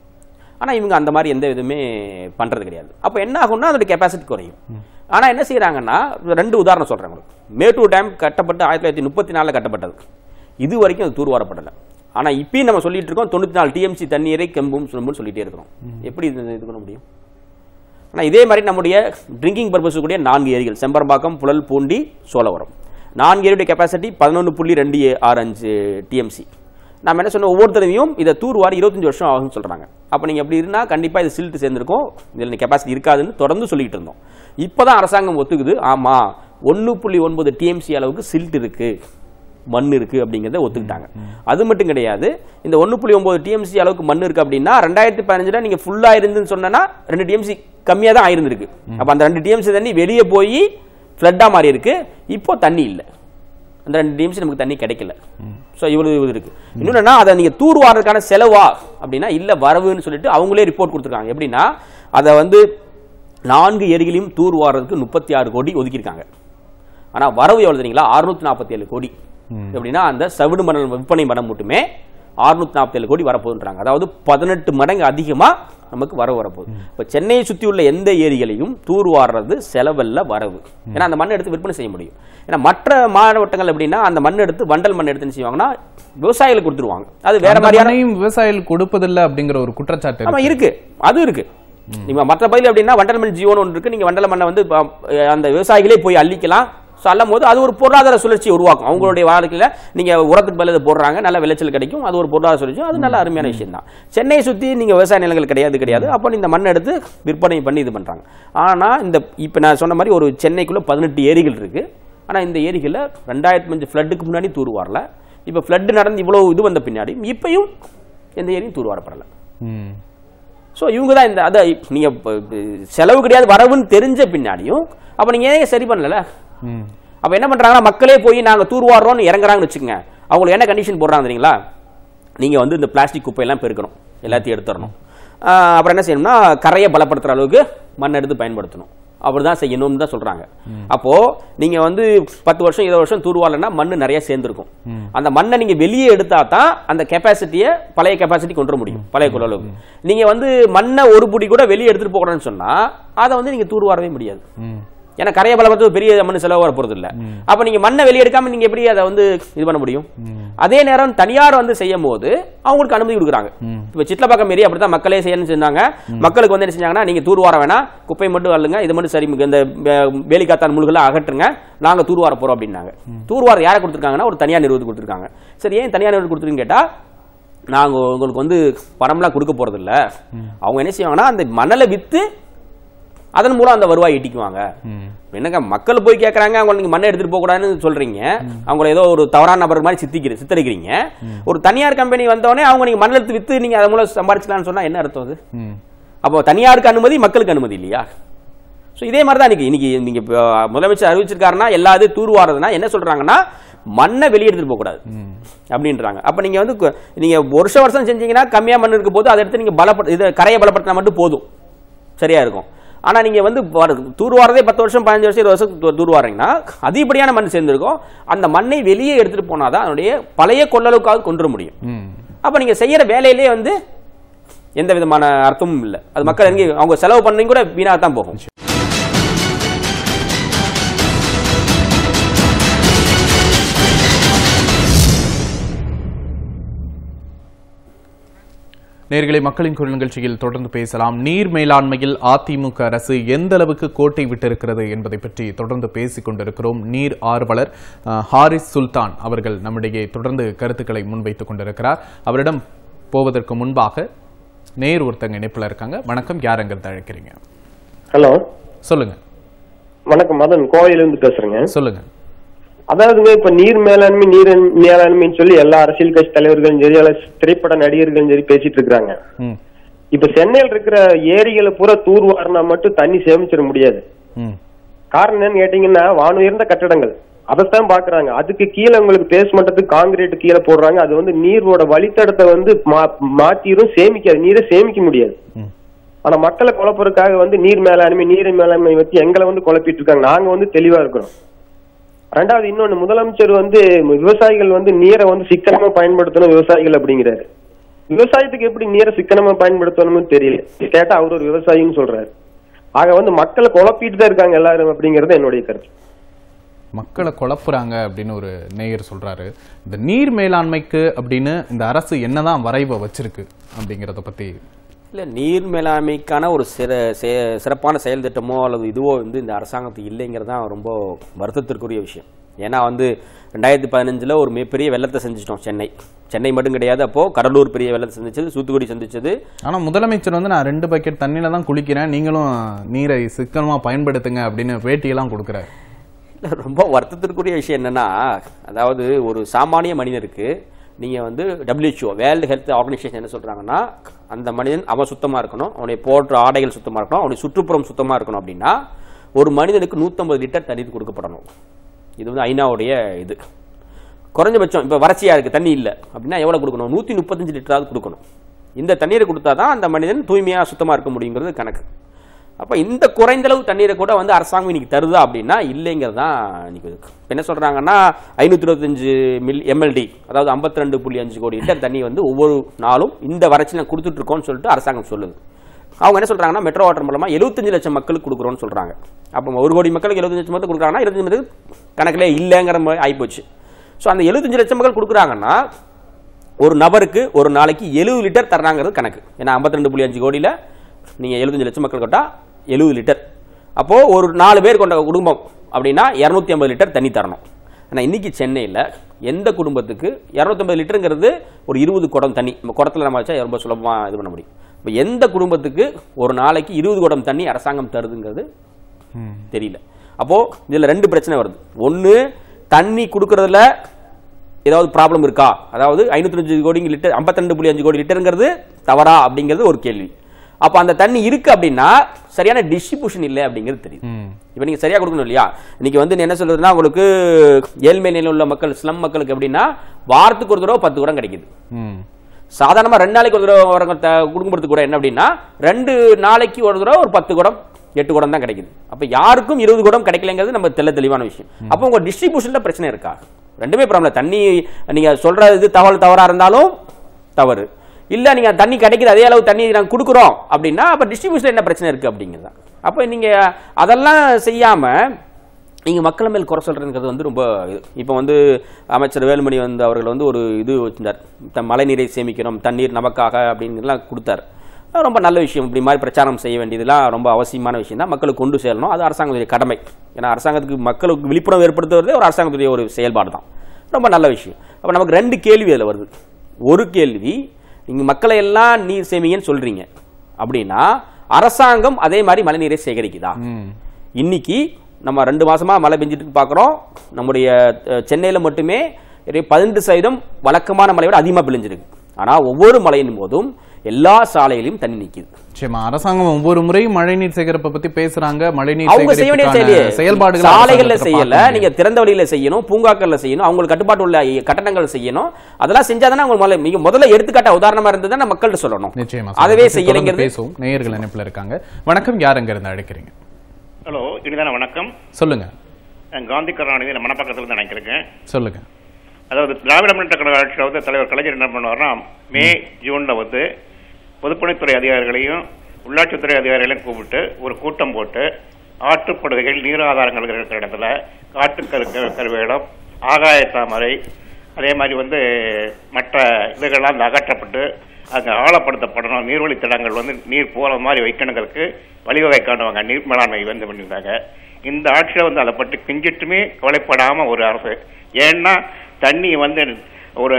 ஆனால் இவங்க அந்த மாதிரி எந்த இதுவுமே பண்ணுறது கிடையாது அப்போ என்ன ஆகும்னா அதோட கெப்பாசிட்டி குறையும் ஆனால் என்ன செய்கிறாங்கன்னா ரெண்டு உதாரணம் சொல்கிறேன் உங்களுக்கு மேட்டூர் டேம் கட்டப்பட்டு ஆயிரத்தி தொள்ளாயிரத்தி முப்பத்தி நாலில் கட்டப்பட்டது இது வரைக்கும் அது தூர்வாரப்படலை ஆனால் இப்பயும் நம்ம சொல்லிட்டு இருக்கோம் தொண்ணூற்றி நாலு டிஎம்சி தண்ணீரை கெம்பும் சுரம்பும் சொல்லிட்டே இருக்கிறோம் எப்படி இது இது பண்ண முடியும் ஆனால் இதே மாதிரி நம்முடைய ட்ரிங்கிங் பர்பஸ் கூடிய நான்கு ஏரிகள் செம்பரம்பாக்கம் புழல் பூண்டி சோழவரம் நான்கு ஏரியுடைய கெப்பாசிட்டி பதினொன்று புள்ளி ரெண்டு ஏ- ஆறு அஞ்சு டிஎம்சி நம்ம என்ன சொன்னோம் ஒவ்வொரு தடவையும் இதை தூர்வாரி இருபத்தஞ்சு வருஷம் ஆகும்னு சொல்கிறாங்க அப்போ நீங்கள் அப்படி இருந்தால் கண்டிப்பாக இது சில்ட்டு சேர்ந்துருக்கும் இதில் கெப்பாசிட்டி இருக்காதுன்னு தொடர்ந்து சொல்லிட்டு இருந்தோம் இப்போ தான் அரசாங்கம் ஒத்துக்குது ஆமாம் ஒன்று புள்ளி ஒன்பது டிஎம்சி அளவுக்கு சில்ட் இருக்குது மண் இருக்கு அப்படிங்கறத ஒத்துக்கிட்டாங்க அது மட்டும் கிடையாது இந்த ஒன்று புள்ளி ஒன்பது டிஎம்சி அளவுக்கு மண் இருக்கு அப்படின்னா ரெண்டாயிரத்தி பதினஞ்சுல நீங்க ஃபுல்லா இருந்துன்னு சொன்னா ரெண்டு டிஎம்சி கம்மியா தான் ஆயிருந்திருக்கு அப்ப அந்த ரெண்டு டிஎம்சி தண்ணி வெளியே போய் ஃப்ளட்டா மாறி இருக்கு இப்போ தண்ணி இல்லை அந்த ரெண்டு டிஎம்சி நமக்கு தண்ணி கிடைக்கல ஸோ இவ்வளவு இது இருக்கு இன்னொன்னா அதை நீங்க தூர் வாரதுக்கான செலவா அப்படின்னா இல்ல வரவுன்னு சொல்லிட்டு அவங்களே ரிப்போர்ட் கொடுத்துருக்காங்க எப்படின்னா அதை வந்து நான்கு ஏரிகளையும் தூர் வாரதுக்கு முப்பத்தி ஆறு கோடி ஒதுக்கியிருக்காங்க ஆனா வரவு எவ்வளவு தெரியுங்களா அறுநூத்தி நாற்பத்தி ஏழு கோடி எப்படின்னா அந்த சவிடு மணல் விற்பனை மடம் மட்டுமே அறுநூத்தி நாற்பத்தி ஏழு கோடி வரப்போகுதுன்றாங்க அதாவது பதினெட்டு மடங்கு அதிகமா நமக்கு வரவு வரப்போகுது இப்போ சென்னையை சுத்தி உள்ள எந்த ஏரிகளையும் தூர்வாடுறது செலவல்ல வரவு ஏன்னா அந்த மண் எடுத்து விற்பனை செய்ய முடியும் ஏன்னா மற்ற மாவட்டங்கள் எப்படின்னா அந்த மண் எடுத்து வண்டல் மண் எடுத்து என்ன செய்வாங்கன்னா விவசாயிகளுக்கு கொடுத்துருவாங்க அது வேற அந்த மாதிரியான மண்ணையும் விவசாயிகள் கொடுப்பதில்லை அப்படிங்கிற ஒரு குற்றச்சாட்டு ஆமா இருக்கு. இருக்கு அது இருக்கு நீங்க மற்ற பகுதியில் எப்படின்னா வண்டல் மண் ஜீவன் ஒன்று இருக்கு நீங்க வண்டல் மண்ணை வந்து ப- அந்த விவசாயிகளே போய் அள்ளிக்கலாம் ஸோ அள்ளும் போது அது ஒரு பொருளாதார சுழற்சி உருவாக்கும் அவங்களுடைய வாழ்க்கையில நீங்க உரத்துக்கு பதில் இதை போடுறாங்க நல்ல விளைச்சல் கிடைக்கும் அது ஒரு பொருளாதார சுழற்சி அது நல்ல அருமையான விஷயம் தான் சென்னையை சுத்தி நீங்க விவசாய நிலங்கள் கிடையாது கிடையாது அப்போ இந்த மண்ணை எடுத்து விற்பனை பண்ணி இது பண்றாங்க ஆனா இந்த இப்போ நான் சொன்ன மாதிரி ஒரு சென்னைக்குள்ள பதினெட்டு ஏரிகள் இருக்கு ஆனா இந்த ஏரிகளில் ரெண்டாயிரத்தி அஞ்சு ஃப்ளட்டுக்கு முன்னாடி தூர் வரல இப்போ ஃப்ளட் நடந்து இவ்வளவு இது வந்த பின்னாடி இப்பயும் எந்த ஏரியும் தூர் வரப்படலை ம். ஸோ இவங்க தான் இந்த அதை நீங்கள் செலவு கிடையாது வரவுன்னு தெரிஞ்ச பின்னாடியும் அப்போ நீங்கள் ஏன் சரி பண்ணல ம். அப்போ என்ன பண்ணுறாங்கன்னா மக்களே போய் நாங்கள் தூர்வாடுறோம்னு இறங்குறாங்கன்னு வச்சுக்கோங்க அவங்களுக்கு என்ன கண்டிஷன் போடுறாங்க தெரியுங்களா நீங்கள் வந்து இந்த பிளாஸ்டிக் குப்பையெல்லாம் பெருக்கணும் எல்லாத்தையும் எடுத்துடணும் ஆஹ் அப்புறம் என்ன செய்யணும்னா கரையை பலப்படுத்துற அளவுக்கு மண் எடுத்து பயன்படுத்தணும் அப்படிதான் செய்யணும்னு தான் சொல்றாங்க அப்போ நீங்க வந்து பத்து வருஷம் இருபது வருஷம் தூர்வாரலன்னா மண்ணு நிறைய சேர்ந்துருக்கும் அந்த மண்ணை நீங்க வெளியே எடுத்தா தான் அந்த கெப்பாசிட்டியை பழைய கெப்பாசிட்டி கொண்டு வர முடியும் பழைய கொள்ளளவுக்கு நீங்க வந்து மண்ணை ஒரு புடி கூட வெளியே எடுத்துட்டு போகணும்னு சொன்னா அதை வந்து நீங்க தூர்வாரவே முடியாது ம். ஏன்னா கரையை பலப்படுத்த பெரிய மண் செலவு வர போறது இல்ல அப்ப நீங்க மண்ணை வெளியே எடுக்காம நீங்க எப்படி அதை வந்து இது பண்ண முடியும் அதே நேரம் தனியார் வந்து செய்யும் போது அவங்களுக்கு அனுமதி கொடுக்குறாங்க இப்ப சிட்லப்பாக்கம் ஏரியா அப்படித்தான் மக்களே செய்யணும்னு செஞ்சாங்க மக்களுக்கு வந்து என்ன செஞ்சாங்கன்னா நீங்க தூர்வார வேணாம் குப்பை மட்டும் அள்ளுங்க இது மட்டும் சரி இந்த வே- வேலிக்காத்தான் முழுகெல்லாம் அகற்றுங்க நாங்க தூர்வார போறோம் அப்படின்னாங்க தூர்வார யாரை கொடுத்துருக்காங்கன்னா ஒரு தனியார் நிறுவனத்துக்கு கொடுத்துருக்காங்க சரி ஏன் தனியார் நிறுவனம் கொடுத்துருன்னு கேட்டா நாங்க உங்களுக்கு வந்து பணம்லாம் கொடுக்க போறது இல்ல அவங்க என்ன செய்வாங்கன்னா அந்த மணலை வித்து அதன் மூலம் அந்த வருவாய் ஈட்டிக்குவாங்க ம். என்னங்க மக்கள் போய் கேட்கறாங்க அவங்க நீங்க மண்ணை எடுத்துட்டு போக கூடாதுன்னு சொல்றீங்க அவங்கள ஏதோ ஒரு தவறான நபர் மாதிரி சித்திக்கிற சித்தரிக்கிறீங்க ஒரு தனியார் கம்பெனி வந்தோடனே அவங்க நீங்க மணல் எடுத்து வித்து நீங்க அதன் மூலம் சம்பாரிச்சலாம்னு சொன்னா என்ன அர்த்தம் அது ம். அப்போ தனியாருக்கு அனுமதி மக்களுக்கு அனுமதி இல்லையா ஸோ இதே மாதிரி தான் இன்னைக்கு இன்னைக்கு நீங்க இப்போ முதலமைச்சர் அறிவிச்சிருக்காருன்னா எல்லா இது தூர்வாரதுன்னா என்ன சொல்றாங்கன்னா மண்ணை வெளியே எடுத்துட்டு போக கூடாது அப்படின்றாங்க அப்ப நீங்க வந்து கு- நீங்க வருஷம் வருஷம் செஞ்சீங்கன்னா கம்மியா மண் இருக்க போது அதை எடுத்து நீங்க பலப்பட இதை கரையை பலப்படுத்தினா மட்டும் போதும் சரியா இருக்கும் ஆனா நீங்க வந்து வர- தூர்வாரதே பத்து வருஷம் பதினஞ்சு வருஷம் இருபது வருஷம் தூ- தூர்வாரீங்கன்னா அதிகப்படியான மண் சேர்ந்திருக்கும் அந்த மண்ணை வெளியே எடுத்துட்டு போனாதான் அதனுடைய பழைய கொள்ளளவுக்காக கொண்டு வர முடியும் ம். அப்ப நீங்க செய்யற வேலையிலே வந்து எந்த விதமான அர்த்தமும் இல்லை அது மக்கள் எங்கே அவங்க செலவு பண்ணி கூட வீணாக தான் போகும் நேர்களை மக்களின் குரல் நிகழ்ச்சியில் தொடர்ந்து பேசலாம் நீர் மேலாண்மையில் அதிமுக அரசு எந்த அளவுக்கு கோட்டை விட்டிருக்கிறது என்பதை பற்றி தொடர்ந்து பேசிக் கொண்டிருக்கிறோம் நீர் ஆர்வலர் அஹ், ஹாரிஸ் சுல்தான் அவர்கள் நம்மிடையே தொடர்ந்து கருத்துக்களை முன்வைத்துக் கொண்டிருக்கிறார் அவரிடம் போவதற்கு முன்பாக நேர் ஒருத்தங்க இணைப்புல இருக்காங்க வணக்கம் யாருங்கிறத அழைக்கிறீங்க ஹலோ சொல்லுங்க வணக்கம் மதன் கோவையிலிருந்து பேசுறேங்க சொல்லுங்க அதாவதுங்க இப்ப நீர் மேலாண்மை நீர் மேலாண்மைன்னு சொல்லி எல்லா அரசியல் கட்சி தலைவர்களும் சரி எல்லா திரைப்பட நடிகர்களும் சரி பேசிட்டு இருக்காங்க ம் இப்ப சென்னையில் இருக்கிற ஏரிகளை பூரா தூர்வாரினா மட்டும் தண்ணி சேமிச்சிட முடியாது ம் காரணம் என்னன்னு கேட்டீங்கன்னா வானுயர்ந்த கட்டடங்கள் அதைத்தான் பாக்குறாங்க அதுக்கு கீழே உங்களுக்கு பேஸ் மட்டத்துக்கு காங்கிரீட் கீழே போடுறாங்க அது வந்து நீரோட வழித்தடத்தை வந்து மா- மாத்திரும் சேமிக்காது நீரை சேமிக்க முடியாது ம் ஆனா மக்களை குழப்பறதுக்காக வந்து நீர் மேலாண்மை நீர் மேலாண்மை வச்சு எங்களை வந்து குழப்பிட்டு இருக்காங்க நாங்க வந்து தெளிவா இருக்கிறோம் ரெண்டாவது இன்னொன்னு முதலமைச்சர் வந்து விவசாயிகள் வந்து நீரை வந்து சிக்கனமா பயன்படுத்தணும் விவசாயிகள் அப்படிங்கிறாரு விவசாயத்துக்கு எப்படி நீரை சிக்கனமா பயன்படுத்தணும்னு தெரியல கேட்டா அவர் ஒரு விவசாயின்னு சொல்றாரு ஆக வந்து மக்களை குழப்பிட்டு தான் இருக்காங்க எல்லாரும் அப்படிங்கறது என்னுடைய கருத்து மக்களை குழப்புறாங்க அப்படின்னு ஒரு நேயர் சொல்றாரு இந்த நீர் மேலாண்மைக்கு அப்படின்னு இந்த அரசு என்னதான் வரைவை வச்சிருக்கு அப்படிங்கறத பத்தி இல்லை நீர் மேலாண்மைக்கான ஒரு சிற செ- சிறப்பான செயல் திட்டமோ அல்லது இதுவோ வந்து இந்த அரசாங்கத்துக்கு இல்லைங்கிறது தான் ரொம்ப வருத்தத்திற்குரிய விஷயம் ஏன்னா வந்து ரெண்டாயிரத்தி பதினஞ்சில் ஒரு மிகப்பெரிய வெள்ளத்தை செஞ்சிட்டோம் சென்னை சென்னை மட்டும் கிடையாது அப்போது கடலூர் பெரிய வெள்ளத்தை சந்திச்சது தூத்துக்குடி சந்திச்சது ஆனா முதலமைச்சர் வந்து நான் ரெண்டு பக்கெட் தண்ணியில தான் குளிக்கிறேன் நீங்களும் நீரை சிக்கனமா பயன்படுத்துங்க அப்படின்னு பேட்டியெல்லாம் கொடுக்குறாரு இல்ல, ரொம்ப வருத்தத்திற்குரிய விஷயம் என்னன்னா அதாவது ஒரு சாமானிய மனிதருக்கு நீங்க வந்து WHO வேர்ல்டு ஹெல்த் ஆர்கனைசேஷன் என்ன சொல்றாங்கன்னா அந்த மனிதன் அவன் சுத்தமா இருக்கணும் அவனுடைய போன்ற ஆடைகள் சுத்தமா இருக்கணும் அவனுடைய சுற்றுப்புறம் சுத்தமா இருக்கணும் அப்படின்னா ஒரு மனிதனுக்கு 150 லிட்டர் தண்ணீர் கொடுக்கப்படணும் இது வந்து ஐநாவுடைய இது குறைஞ்சபட்சம் இப்போ வறட்சியா இருக்கு தண்ணி இல்லை அப்படின்னா எவ்வளவு கொடுக்கணும் நூற்றி முப்பத்தஞ்சு லிட்டராவது கொடுக்கணும் இந்த தண்ணீரை கொடுத்தா தான் அந்த மனிதன் தூய்மையா சுத்தமா இருக்க முடியுங்கிறது கணக்கு அப்ப இந்த குறைந்தளவு தண்ணீரை கூட வந்து அரசாங்கம் இன்னைக்கு தருதா அப்படின்னா இல்லைங்கிறது தான் இன்னைக்கு இருக்கு. இப்ப என்ன சொல்றாங்கன்னா ஐநூத்தி இருபத்தஞ்சு மில் எம்எல்டி அதாவது 52.5 ரெண்டு புள்ளி அஞ்சு கோடி லிட்டர் தண்ணி வந்து ஒவ்வொரு நாளும் இந்த வறட்சி நான் கொடுத்துட்டு இருக்கோம்னு சொல்லிட்டு அரசாங்கம் சொல்லுது அவங்க என்ன சொல்றாங்கன்னா மெட்ரோ வாட்டர் மூலமா 75 லட்சம் மக்களுக்கு கொடுக்குறோம்னு சொல்றாங்க அப்போ ஒரு கோடி மக்களுக்கு 75 லட்சம் மக்கள் கொடுக்குறாங்கன்னா 25 மக்களுக்கு கணக்கிலே இல்லைங்கிற மாதிரி ஆயிப்போச்சு ஸோ அந்த 75 லட்சம் மக்கள் கொடுக்குறாங்கன்னா ஒரு நபருக்கு ஒரு நாளைக்கு எழுபது லிட்டர் தர்றாங்கிறது கணக்கு ஏன்னா 52.5 ரெண்டு புள்ளி அஞ்சு கோடியில் நீங்கள் எழுபத்தஞ்சு லட்சம் மக்கள் கொட்டா எழுபது லிட்டர் அப்போது ஒரு நாலு பேர் கொண்ட குடும்பம் அப்படின்னா இரநூத்தி ஐம்பது லிட்டர் தண்ணி தரணும் ஆனால் இன்னைக்கு சென்னையில் எந்த குடும்பத்துக்கு இரநூத்தம்பது லிட்டருங்கிறது ஒரு இருபது குடம் தண்ணி நம்ம குடத்தில் நம்ம வச்சா ரொம்ப சுலபமாக இது பண்ண முடியும் இப்போ எந்த குடும்பத்துக்கு ஒரு நாளைக்கு இருபது குடம் தண்ணி அரசாங்கம் தருதுங்கிறது தெரியல அப்போ இதுல ரெண்டு பிரச்சனை வருது ஒன்னு தண்ணி கொடுக்கறதுல ஏதாவது ப்ராப்ளம் இருக்கா அதாவது ஐநூத்தி கோடி லிட்டர் 52.5 புள்ளி அஞ்சு கோடி லிட்டருங்கிறது தவறா அப்படிங்கிறது ஒரு கேள்வி அப்ப அந்த தண்ணி இருக்கு அப்படின்னா சரியான டிஸ்ட்ரிபியூஷன் இல்லை அப்படிங்கிறது தெரியுது ம் இப்போ நீங்க சரியா கொடுக்கணும் இல்லையா இன்னைக்கு வந்து என்ன சொல்றதுன்னா உங்களுக்கு ஏழ்மை நிலையில் உள்ள மக்கள் ஸ்லம் மக்களுக்கு எப்படின்னா வாரத்துக்கு ஒரு தடவை பத்து குடம் கிடைக்குது ம் சாதாரணமா ரெண்டு நாளைக்கு ஒரு தடவை வரவங்க த- குடும்பத்துக்கு கூட என்ன அப்படின்னா ரெண்டு நாளைக்கு ஒரு தடவை ஒரு பத்து குடம் எட்டு குடம் தான் கிடைக்குது அப்ப யாருக்கும் இருபது குடம் கிடைக்கலங்கிறது நம்ம தெள்ள தெளிவான விஷயம் அப்போ உங்க டிஸ்ட்ரிபியூஷன்ல பிரச்சனை இருக்கா ரெண்டுமே ப்ராப்ளம் தண்ணி நீங்க சொல்ற இது தகவல் தவறா இருந்தாலும் தவறு இல்ல நீங்க தண்ணி கிடைக்குது அதே அளவு தண்ணி நாங்க கொடுக்குறோம் அப்படின்னா அப்ப டிஸ்ட்ரிபியூஷன் என்ன பிரச்சனை இருக்கு அப்படிங்கிறது தான் அப்ப நீங்க அதெல்லாம் செய்யாம நீங்க மக்கள் மேல் குறை சொல்றதுங்கிறது வந்து ரொம்ப இது இப்போ வந்து அமைச்சர் வேலுமணி வந்து அவர்கள் வந்து ஒரு இது வச்சிருந்தார் த- மழைநீரை சேமிக்கணும் தண்ணீர் நமக்காக அப்படிங்கிறதுலாம் கொடுத்தார் அது ரொம்ப நல்ல விஷயம் இப்படி மாதிரி பிரச்சாரம் செய்ய வேண்டியதெல்லாம் ரொம்ப அவசியமான விஷயம் தான் மக்களுக்கு கொண்டு செல்லணும் அது அரசாங்கத்துடைய கடமை ஏன்னா அரசாங்கத்துக்கு மக்களுக்கு விழிப்புணர்வு ஏற்படுத்துவதே ஒரு அரசாங்கத்துடைய ஒரு செயல்பாடு தான் ரொம்ப நல்ல விஷயம் அப்போ நமக்கு ரெண்டு கேள்வி அதில் வருது ஒரு கேள்வி நீங்க மக்களை எல்லாம் நீர் சேமிங்கன்னு சொல்றீங்க அப்படின்னா அரசாங்கம் அதே மாதிரி மழைநீரை சேகரிக்குதா ம் இன்னைக்கு நம்ம ரெண்டு மாசமா மழை பெஞ்சிட்டு பார்க்குறோம் நம்முடைய அஹ், சென்னையில மட்டுமே பதினெட்டு சதவீதம் வழக்கமான மழை விட அதிகமாக பிழிஞ்சிருக்கு ஆனா ஒவ்வொரு மழையின் போதும் எல்லா சாலையிலையும் தண்ணி நிக்குது நிச்சயமா அரசாங்கம் ஒவ்வொரு முறையும் மழைநீர் சேகரிப்பை பத்தி பேசுறாங்க மழைநீர் அவங்க செய்ய வேண்டிய சேகரிப்புக்கான செயலியே செயல்பாடுகள் சாலைகள்ல அரசாங்கத்துல செய்யல பார்க்க நீங்க திறந்த வழியில செய்யணும் பூங்காக்கள்ல செய்யணும் அவங்களுக்கு கட்டுப்பாட்டு உள்ள கட்டணங்கள் செய்யணும் அதெல்லாம் செஞ்சாதானே அவங்க முதல்ல மிக முதல்ல எடுத்துக்காட்ட உதாரணமா இருந்ததுன்னா மக்கள்கிட்ட சொல்லணும் நிச்சயமா அதவே சார். தொடர்ந்து செய்யலைங்கிறது பேசுவோம் நேயர்கள் இணைப்புல இருக்காங்க வணக்கம் யார் அங்க இருந்து அழைக்கிறீங்க ஹலோ இனிதான வணக்கம் சொல்லுங்க நான் காந்தி கருணாநிதி நான் மணப்பக்கத்தில் தான் நினைக்கிறேன் சொல்லுங்க அதாவது திராவிட முன்னேற்ற கழக ஆட்சியில் வந்து தலைவர் கலைஞர் என்ன பண்ணுவார்னா மே ஜூன்ல வந்து பொதுப்பணித்துறை அதிகாரிகளையும் உள்ளாட்சித்துறை அதிகாரிகளையும் கூப்பிட்டு ஒரு கூட்டம் போட்டு ஆற்றுப்படுகைகள் நீர் ஆதாரங்கள் இருக்கிற இடத்துல காட்டுக்கரு கருவேடம் ஆகாய தாமரை அதே மாதிரி வந்து மற்ற இதுகள்லாம் வந்து அகற்றப்பட்டு அங்கே ஆழப்படுத்தப்படணும் நீர்வழி தடங்கள் வந்து நீர் போகிற மாதிரி வைக்கணுங்கிறதுக்கு வழிவகை காணுவாங்க நீர் மேலாண்மை வந்து பண்ணியிருந்தாங்க இந்த ஆட்சியில் வந்து அதை பற்றி கிஞ்சிட்டுமே கவலைப்படாமல் ஒரு அரசு ஏன்னா தண்ணி வந்து ஒரு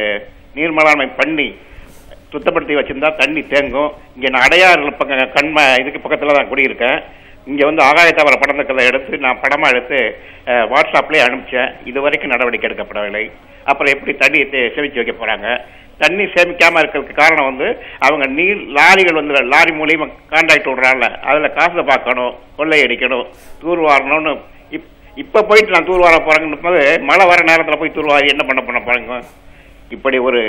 நீர் மேலாண்மை பண்ணி சுத்தப்படுத்தி வச்சிருந்தா தண்ணி தேங்கும் இங்க நான் அடையாறு பக்கம் கண்ம இதுக்கு பக்கத்துல தான் குடியிருக்கேன் இங்க வந்து ஆகாய தவற படம் இருக்கிறத எடுத்து நான் படமா எடுத்து அஹ், வாட்ஸ்அப்லயே அனுப்பிச்சேன் இது வரைக்கும் நடவடிக்கை எடுக்கப்படவில்லை அப்புறம் எப்படி தண்ணி தே- சேமிச்சு வைக்க போறாங்க தண்ணி சேமிக்காம இருக்கிறதுக்கு காரணம் வந்து அவங்க நீர் லாரிகள் வந்து லாரி மூலியமா கான்ட்ராக்ட் விடுறாங்கல்ல அதுல காசை பார்க்கணும் கொள்ளையடிக்கணும் தூர்வாரணும்னு இப் இப்ப போயிட்டு நான் தூர்வார போறேங்கன்னு போது மழை வர நேரத்துல போய் தூர்வாரி என்ன பண்ண பண்ண போறீங்க இப்படி ஒரு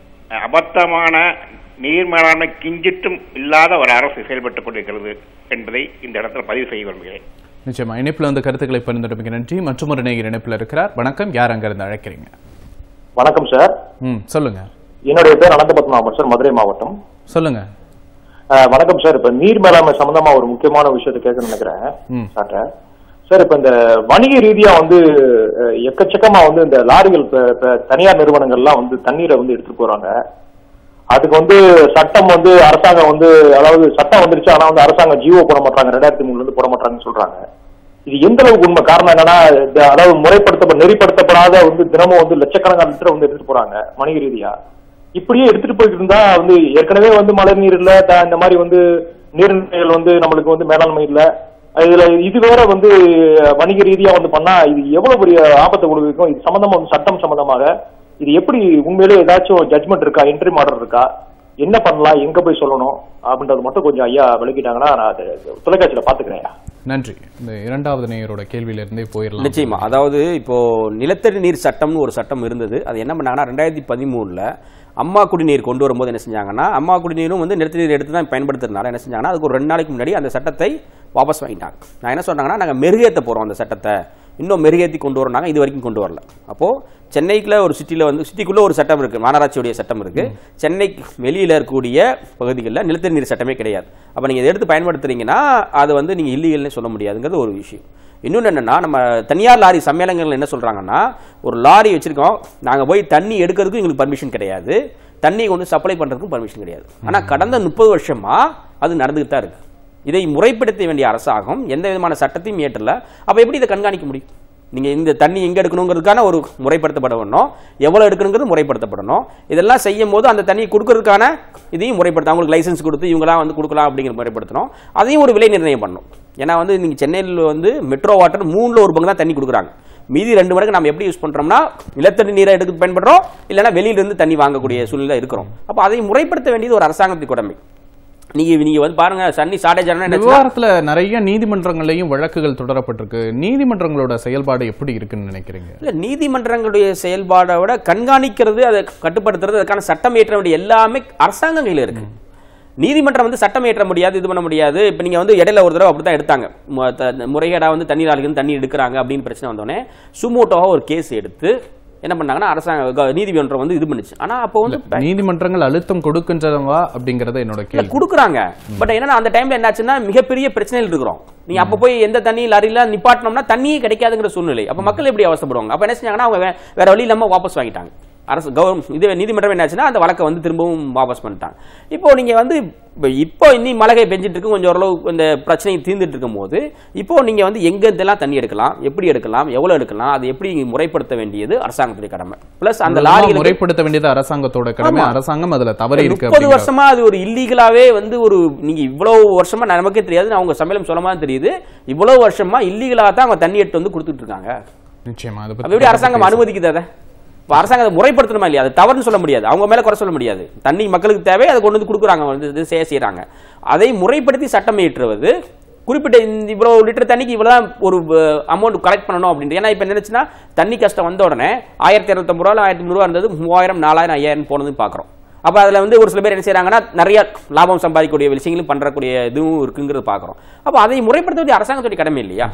அபத்தமான நீர் மேலாண்மை கிஞ்சிட்டும் இல்லாத ஒரு அரசு செயல்பட்டுக் கொண்டிருக்கிறது என்பதை இந்த இடத்துல பதிவு செய்ய விரும்புகிறேன் நிச்சயமா இணைப்புல வந்து கருத்துக்களை பரிந்துரைக்க நன்றி மற்றும் ஒரு நேயர் இணைப்புல இருக்கிறார் வணக்கம் யார் அங்க இருந்து அழைக்கிறீங்க வணக்கம் சார் ம் சொல்லுங்க என்னுடைய பேர் அனந்தபத்மநாபன் சார் மதுரை மாவட்டம் சொல்லுங்க அஹ், வணக்கம் சார் இப்ப நீர் மேலாண்மை சம்பந்தமா ஒரு முக்கியமான விஷயத்தை கேட்க நினைக்கிறேன் ம். சார்ட்ட சார் இப்ப இந்த வணிக ரீதியா வந்து அஹ், எக்கச்சக்கமா வந்து இந்த லாரிகள் இப்ப- இப்ப தனியார் நிறுவனங்கள்லாம் வந்து தண்ணீரை வந்து எடுத்துட்டு போறாங்க அதுக்கு வந்து சட்டம் வந்து அரசாங்கம் வந்து அதாவது சட்டம் வந்துருச்சு ஆனா வந்து அரசாங்கம் ஜீவோ போட மாட்டாங்க ரெண்டாயிரத்தி மூணுல இருந்து போட மாட்டாங்கன்னு சொல்றாங்க இது எந்த அளவுக்கு உண்மை காரணம் என்னன்னா இந்த அதாவது முறைப்படுத்த நெறிப்படுத்தப்படாத வந்து தினமும் வந்து லட்சக்கணக்கான லிட்டர் வந்து எடுத்துட்டு போறாங்க வணிக ரீதியா இப்படியே எடுத்துட்டு போயிட்டு இருந்தா வந்து ஏற்கனவே வந்து மழை நீர் இல்ல த- இந்த மாதிரி வந்து நீர்நிலைகள் வந்து நம்மளுக்கு வந்து மேலாண்மை இல்ல இதுல இது வேற வந்து வணிக ரீதியா வந்து பண்ணா இது எவ்வளவு பெரிய ஆபத்தை கொடுக்கும் இது சம்பந்தமா வந்து சட்டம் சம்பந்தமாக இது எப்படி உண்மையிலேயே ஏதாச்சும் ஜட்மெண்ட் இருக்கா என்ட்ரி மாடல் இருக்கா என்ன பண்ணலாம் எங்க போய் சொல்லணும் அப்படின்றது மட்டும் கொஞ்சம் ஐயா விளக்கிட்டாங்கன்னா நான் அதை தொலைக்காட்சியில பாத்துக்கிறேன் ஐயா நன்றி இந்த இரண்டாவது நேயரோட கேள்வியில இருந்தே போயிடலாம் நிச்சயமா அதாவது இப்போ நிலத்தடி நீர் சட்டம்னு ஒரு சட்டம் இருந்தது அது என்ன பண்ணாங்கன்னா ரெண்டாயிரத்தி பதிமூணுல அம்மா குடிநீர் கொண்டு வரும்போது என்ன செஞ்சாங்கன்னா அம்மா குடிநீரும் வந்து நிலத்தடி நீர் எடுத்து தான் பயன்படுத்துறதுனால என்ன செஞ்சாங்கன்னா அதுக்கு ஒரு ரெண்டு நாளைக்கு முன்னாடி அந்த சட்டத்தை வாபஸ் வாங்கிட்டாங்க நான் என்ன சொன்னாங்கன்னா நாங்கள் மெருகேற்ற போறோம் அந்த சட்டத்தை இன்னும் மெருகேற்றி கொண்டு வரோம் இது வரைக்கும் கொண்டு வரல அப்போ சென்னைக்குள்ள ஒரு சிட்டில வந்து சிட்டிக்குள்ள ஒரு சட்டம் இருக்கு மாநகராட்சியுடைய சட்டம் இருக்கு சென்னைக்கு வெளியில இருக்கக்கூடிய பகுதிகளில் நிலத்தடி நீர் சட்டமே கிடையாது அப்ப நீங்க இதை எடுத்து பயன்படுத்துறீங்கன்னா அது வந்து நீங்க இல்லீகல்னு சொல்ல முடியாதுங்கிறது ஒரு விஷயம் இன்னொன்று என்னன்னா நம்ம தனியார் லாரி சம்மேளனங்கள் என்ன சொல்றாங்கன்னா ஒரு லாரி வச்சிருக்கோம் நாங்க போய் தண்ணி எடுக்கிறதுக்கும் எங்களுக்கு பர்மிஷன் கிடையாது தண்ணி கொண்டு சப்ளை பண்றதுக்கும் பர்மிஷன் கிடையாது ஆனா கடந்த முப்பது வருஷமா அது நடந்துகிட்டு தான் இருக்கு இதை முறைப்படுத்த வேண்டிய அரசாங்கம் எந்த விதமான சட்டத்தையும் ஏற்றல அப்ப எப்படி இதை கண்காணிக்க முடியும் நீங்க இந்த தண்ணி எங்க எடுக்கணுங்கிறதுக்கான ஒரு முறைப்படுத்தப்படணும் எவ்வளவு எடுக்கணுங்கிறது முறைப்படுத்தப்படணும் இதெல்லாம் செய்யும் போது அந்த தண்ணியை கொடுக்கறதுக்கான இதையும் முறைப்படுத்த அவங்களுக்கு லைசன்ஸ் கொடுத்து இவங்களாம் வந்து கொடுக்கலாம் அப்படிங்கிற முறைப்படுத்தணும் அதையும் ஒரு விலை நிர்ணயம் பண்ணணும் ஏன்னா வந்து நீங்க சென்னையில் வந்து மெட்ரோ வாட்டர் மூணுல ஒரு பங்கு தான் தண்ணி கொடுக்குறாங்க மீதி ரெண்டு மடங்கு நம்ம எப்படி யூஸ் பண்றோம்னா நிலத்தடி நீரை எடுத்து பயன்படுறோம் இல்லைன்னா வெளியில இருந்து தண்ணி வாங்கக்கூடிய சூழ்நிலை இருக்கிறோம் அப்போ அதை முறைப்படுத்த வேண்டியது ஒரு அரசாங்கத்தின் கடமை நீங்க நீங்க வந்து பாருங்க தண்ணி ஷார்டேஜ் இந்த ஆனா விவகாரத்துல நிறைய நீதிமன்றங்களையும் வழக்குகள் தொடரப்பட்டிருக்கு நீதிமன்றங்களோட செயல்பாடு எப்படி இருக்குன்னு நினைக்கிறீங்க இல்ல நீதிமன்றங்களுடைய செயல்பாடை விட கண்காணிக்கிறது அதை கட்டுப்படுத்துறது அதுக்கான சட்டம் ஏற்ற வேண்டிய எல்லாமே அரசாங்கம் கையில இருக்கு நீதிமன்றம் வந்து சட்டம் ஏற்ற முடியாது இது பண்ண முடியாது இப்போ நீங்க வந்து இடையில ஒரு தடவை அப்படித்தான் எடுத்தாங்க மு- த- முறைகேடா வந்து தண்ணீர் ஆளுக்கு தண்ணி எடுக்கிறாங்க அப்படின்னு பிரச்சனை வந்தோடனே சுமோட்டோவா ஒரு கேஸ் எடுத்து என்ன பண்ணாங்கன்னா அரசாங்க க- நீதிமன்றம் வந்து இது பண்ணுச்சு ஆனா அப்போ வந்து நீதிமன்றங்கள் அழுத்தம் கொடுக்கின்றதா அப்படிங்கறது என்னோட இல்ல கேள்வி குடுக்குறாங்க பட் என்னன்னா அந்த டைம்ல என்னாச்சுன்னா மிகப்பெரிய பிரச்சனையில் இருக்கிறோம் நீங்க அப்ப போய் எந்த தண்ணி லாரியில நிப்பாட்டினோம்னா தண்ணியே கிடைக்காதுங்கிற சூழ்நிலை அப்ப மக்கள் எப்படி அவசப்படுவாங்க அப்ப என்ன செஞ்சாங்கன்னா அவங்க வே- வேற வழி இல்லாம வாபஸ் வாங்கிட்டாங்க அரசு கவர்மெண்ட் இது நீதிமன்றம் என்னாச்சுன்னா அந்த வழக்கை வந்து திரும்பவும் வாபஸ் பண்ணிட்டாங்க இப்போ நீங்க வந்து இப்ப இப்போ இன்னி மழை பெஞ்சிட்டு இருக்கு கொஞ்சம் ஓரளவு இந்த பிரச்சனை தீர்ந்துட்டு இருக்கும் போது இப்போ நீங்க வந்து எங்க இருந்தெல்லாம் தண்ணி எடுக்கலாம் எப்படி எடுக்கலாம் எவ்வளவு எடுக்கலாம் அது எப்படி முறைப்படுத்த வேண்டியது அரசாங்கத்துடைய கடமை பிளஸ் அந்த இதெல்லாம் லாரிகளுக்கு முறைப்படுத்த வேண்டியது அரசாங்கத்தோட கடமை ஆமா. அரசாங்கம் அதுல தவறி இருக்கு முப்பது அப்படிங்கிற- வருஷமா அது ஒரு இல்லீகலாவே வந்து ஒரு நீங்க இவ்வளவு வருஷமா நமக்கே தெரியாது அவங்க சமையலம் சொல்லமா தெரியுது இவ்வளவு வருஷமா இல்லீகலா தான் அவங்க தண்ணி எடுத்து வந்து கொடுத்துட்டு இருக்காங்க நிச்சயமா அதை அப்ப பத்தி எப்படி அரசாங்கம் அனுமதிக்குது அதை இப்ப அரசாங்கம் அதை முறைப்படுத்தணுமா இல்லையா அது தவறுன்னு சொல்ல முடியாது அவங்க மேல குறை சொல்ல முடியாது தண்ணி மக்களுக்கு தேவை அதை கொண்டு வந்து கொடுக்குறாங்க வந்து இது செய்ய செய்யறாங்க அதை முறைப்படுத்தி சட்டம் இயற்றுவது குறிப்பிட்ட இந்த இவ்வளவு லிட்டர் தண்ணிக்கு இவ்வளவு ஒரு அமௌண்ட் கலெக்ட் பண்ணணும் அப்படின்ட்டு ஏன்னா இப்ப என்னச்சுன்னா தண்ணி கஷ்டம் வந்த உடனே ஆயிரத்தி இரநூத்தம்பது ரூபா ஆயிரத்தி முந்நூறு இருந்தது மூவாயிரம் நாலாயிரம் ஐயாயிரம் போனதுன்னு பாக்குறோம் அப்ப அதுல வந்து ஒரு சில பேர் என்ன செய்றாங்கன்னா நிறைய லாபம் சம்பாதிக்கக்கூடிய விஷயங்களும் பண்றக்கூடிய இதுவும் இருக்குங்கிறது பாக்குறோம் அப்ப அதை முறைப்படுத்த வேண்டிய அரசாங்கத்துடைய கடமை இல்லையா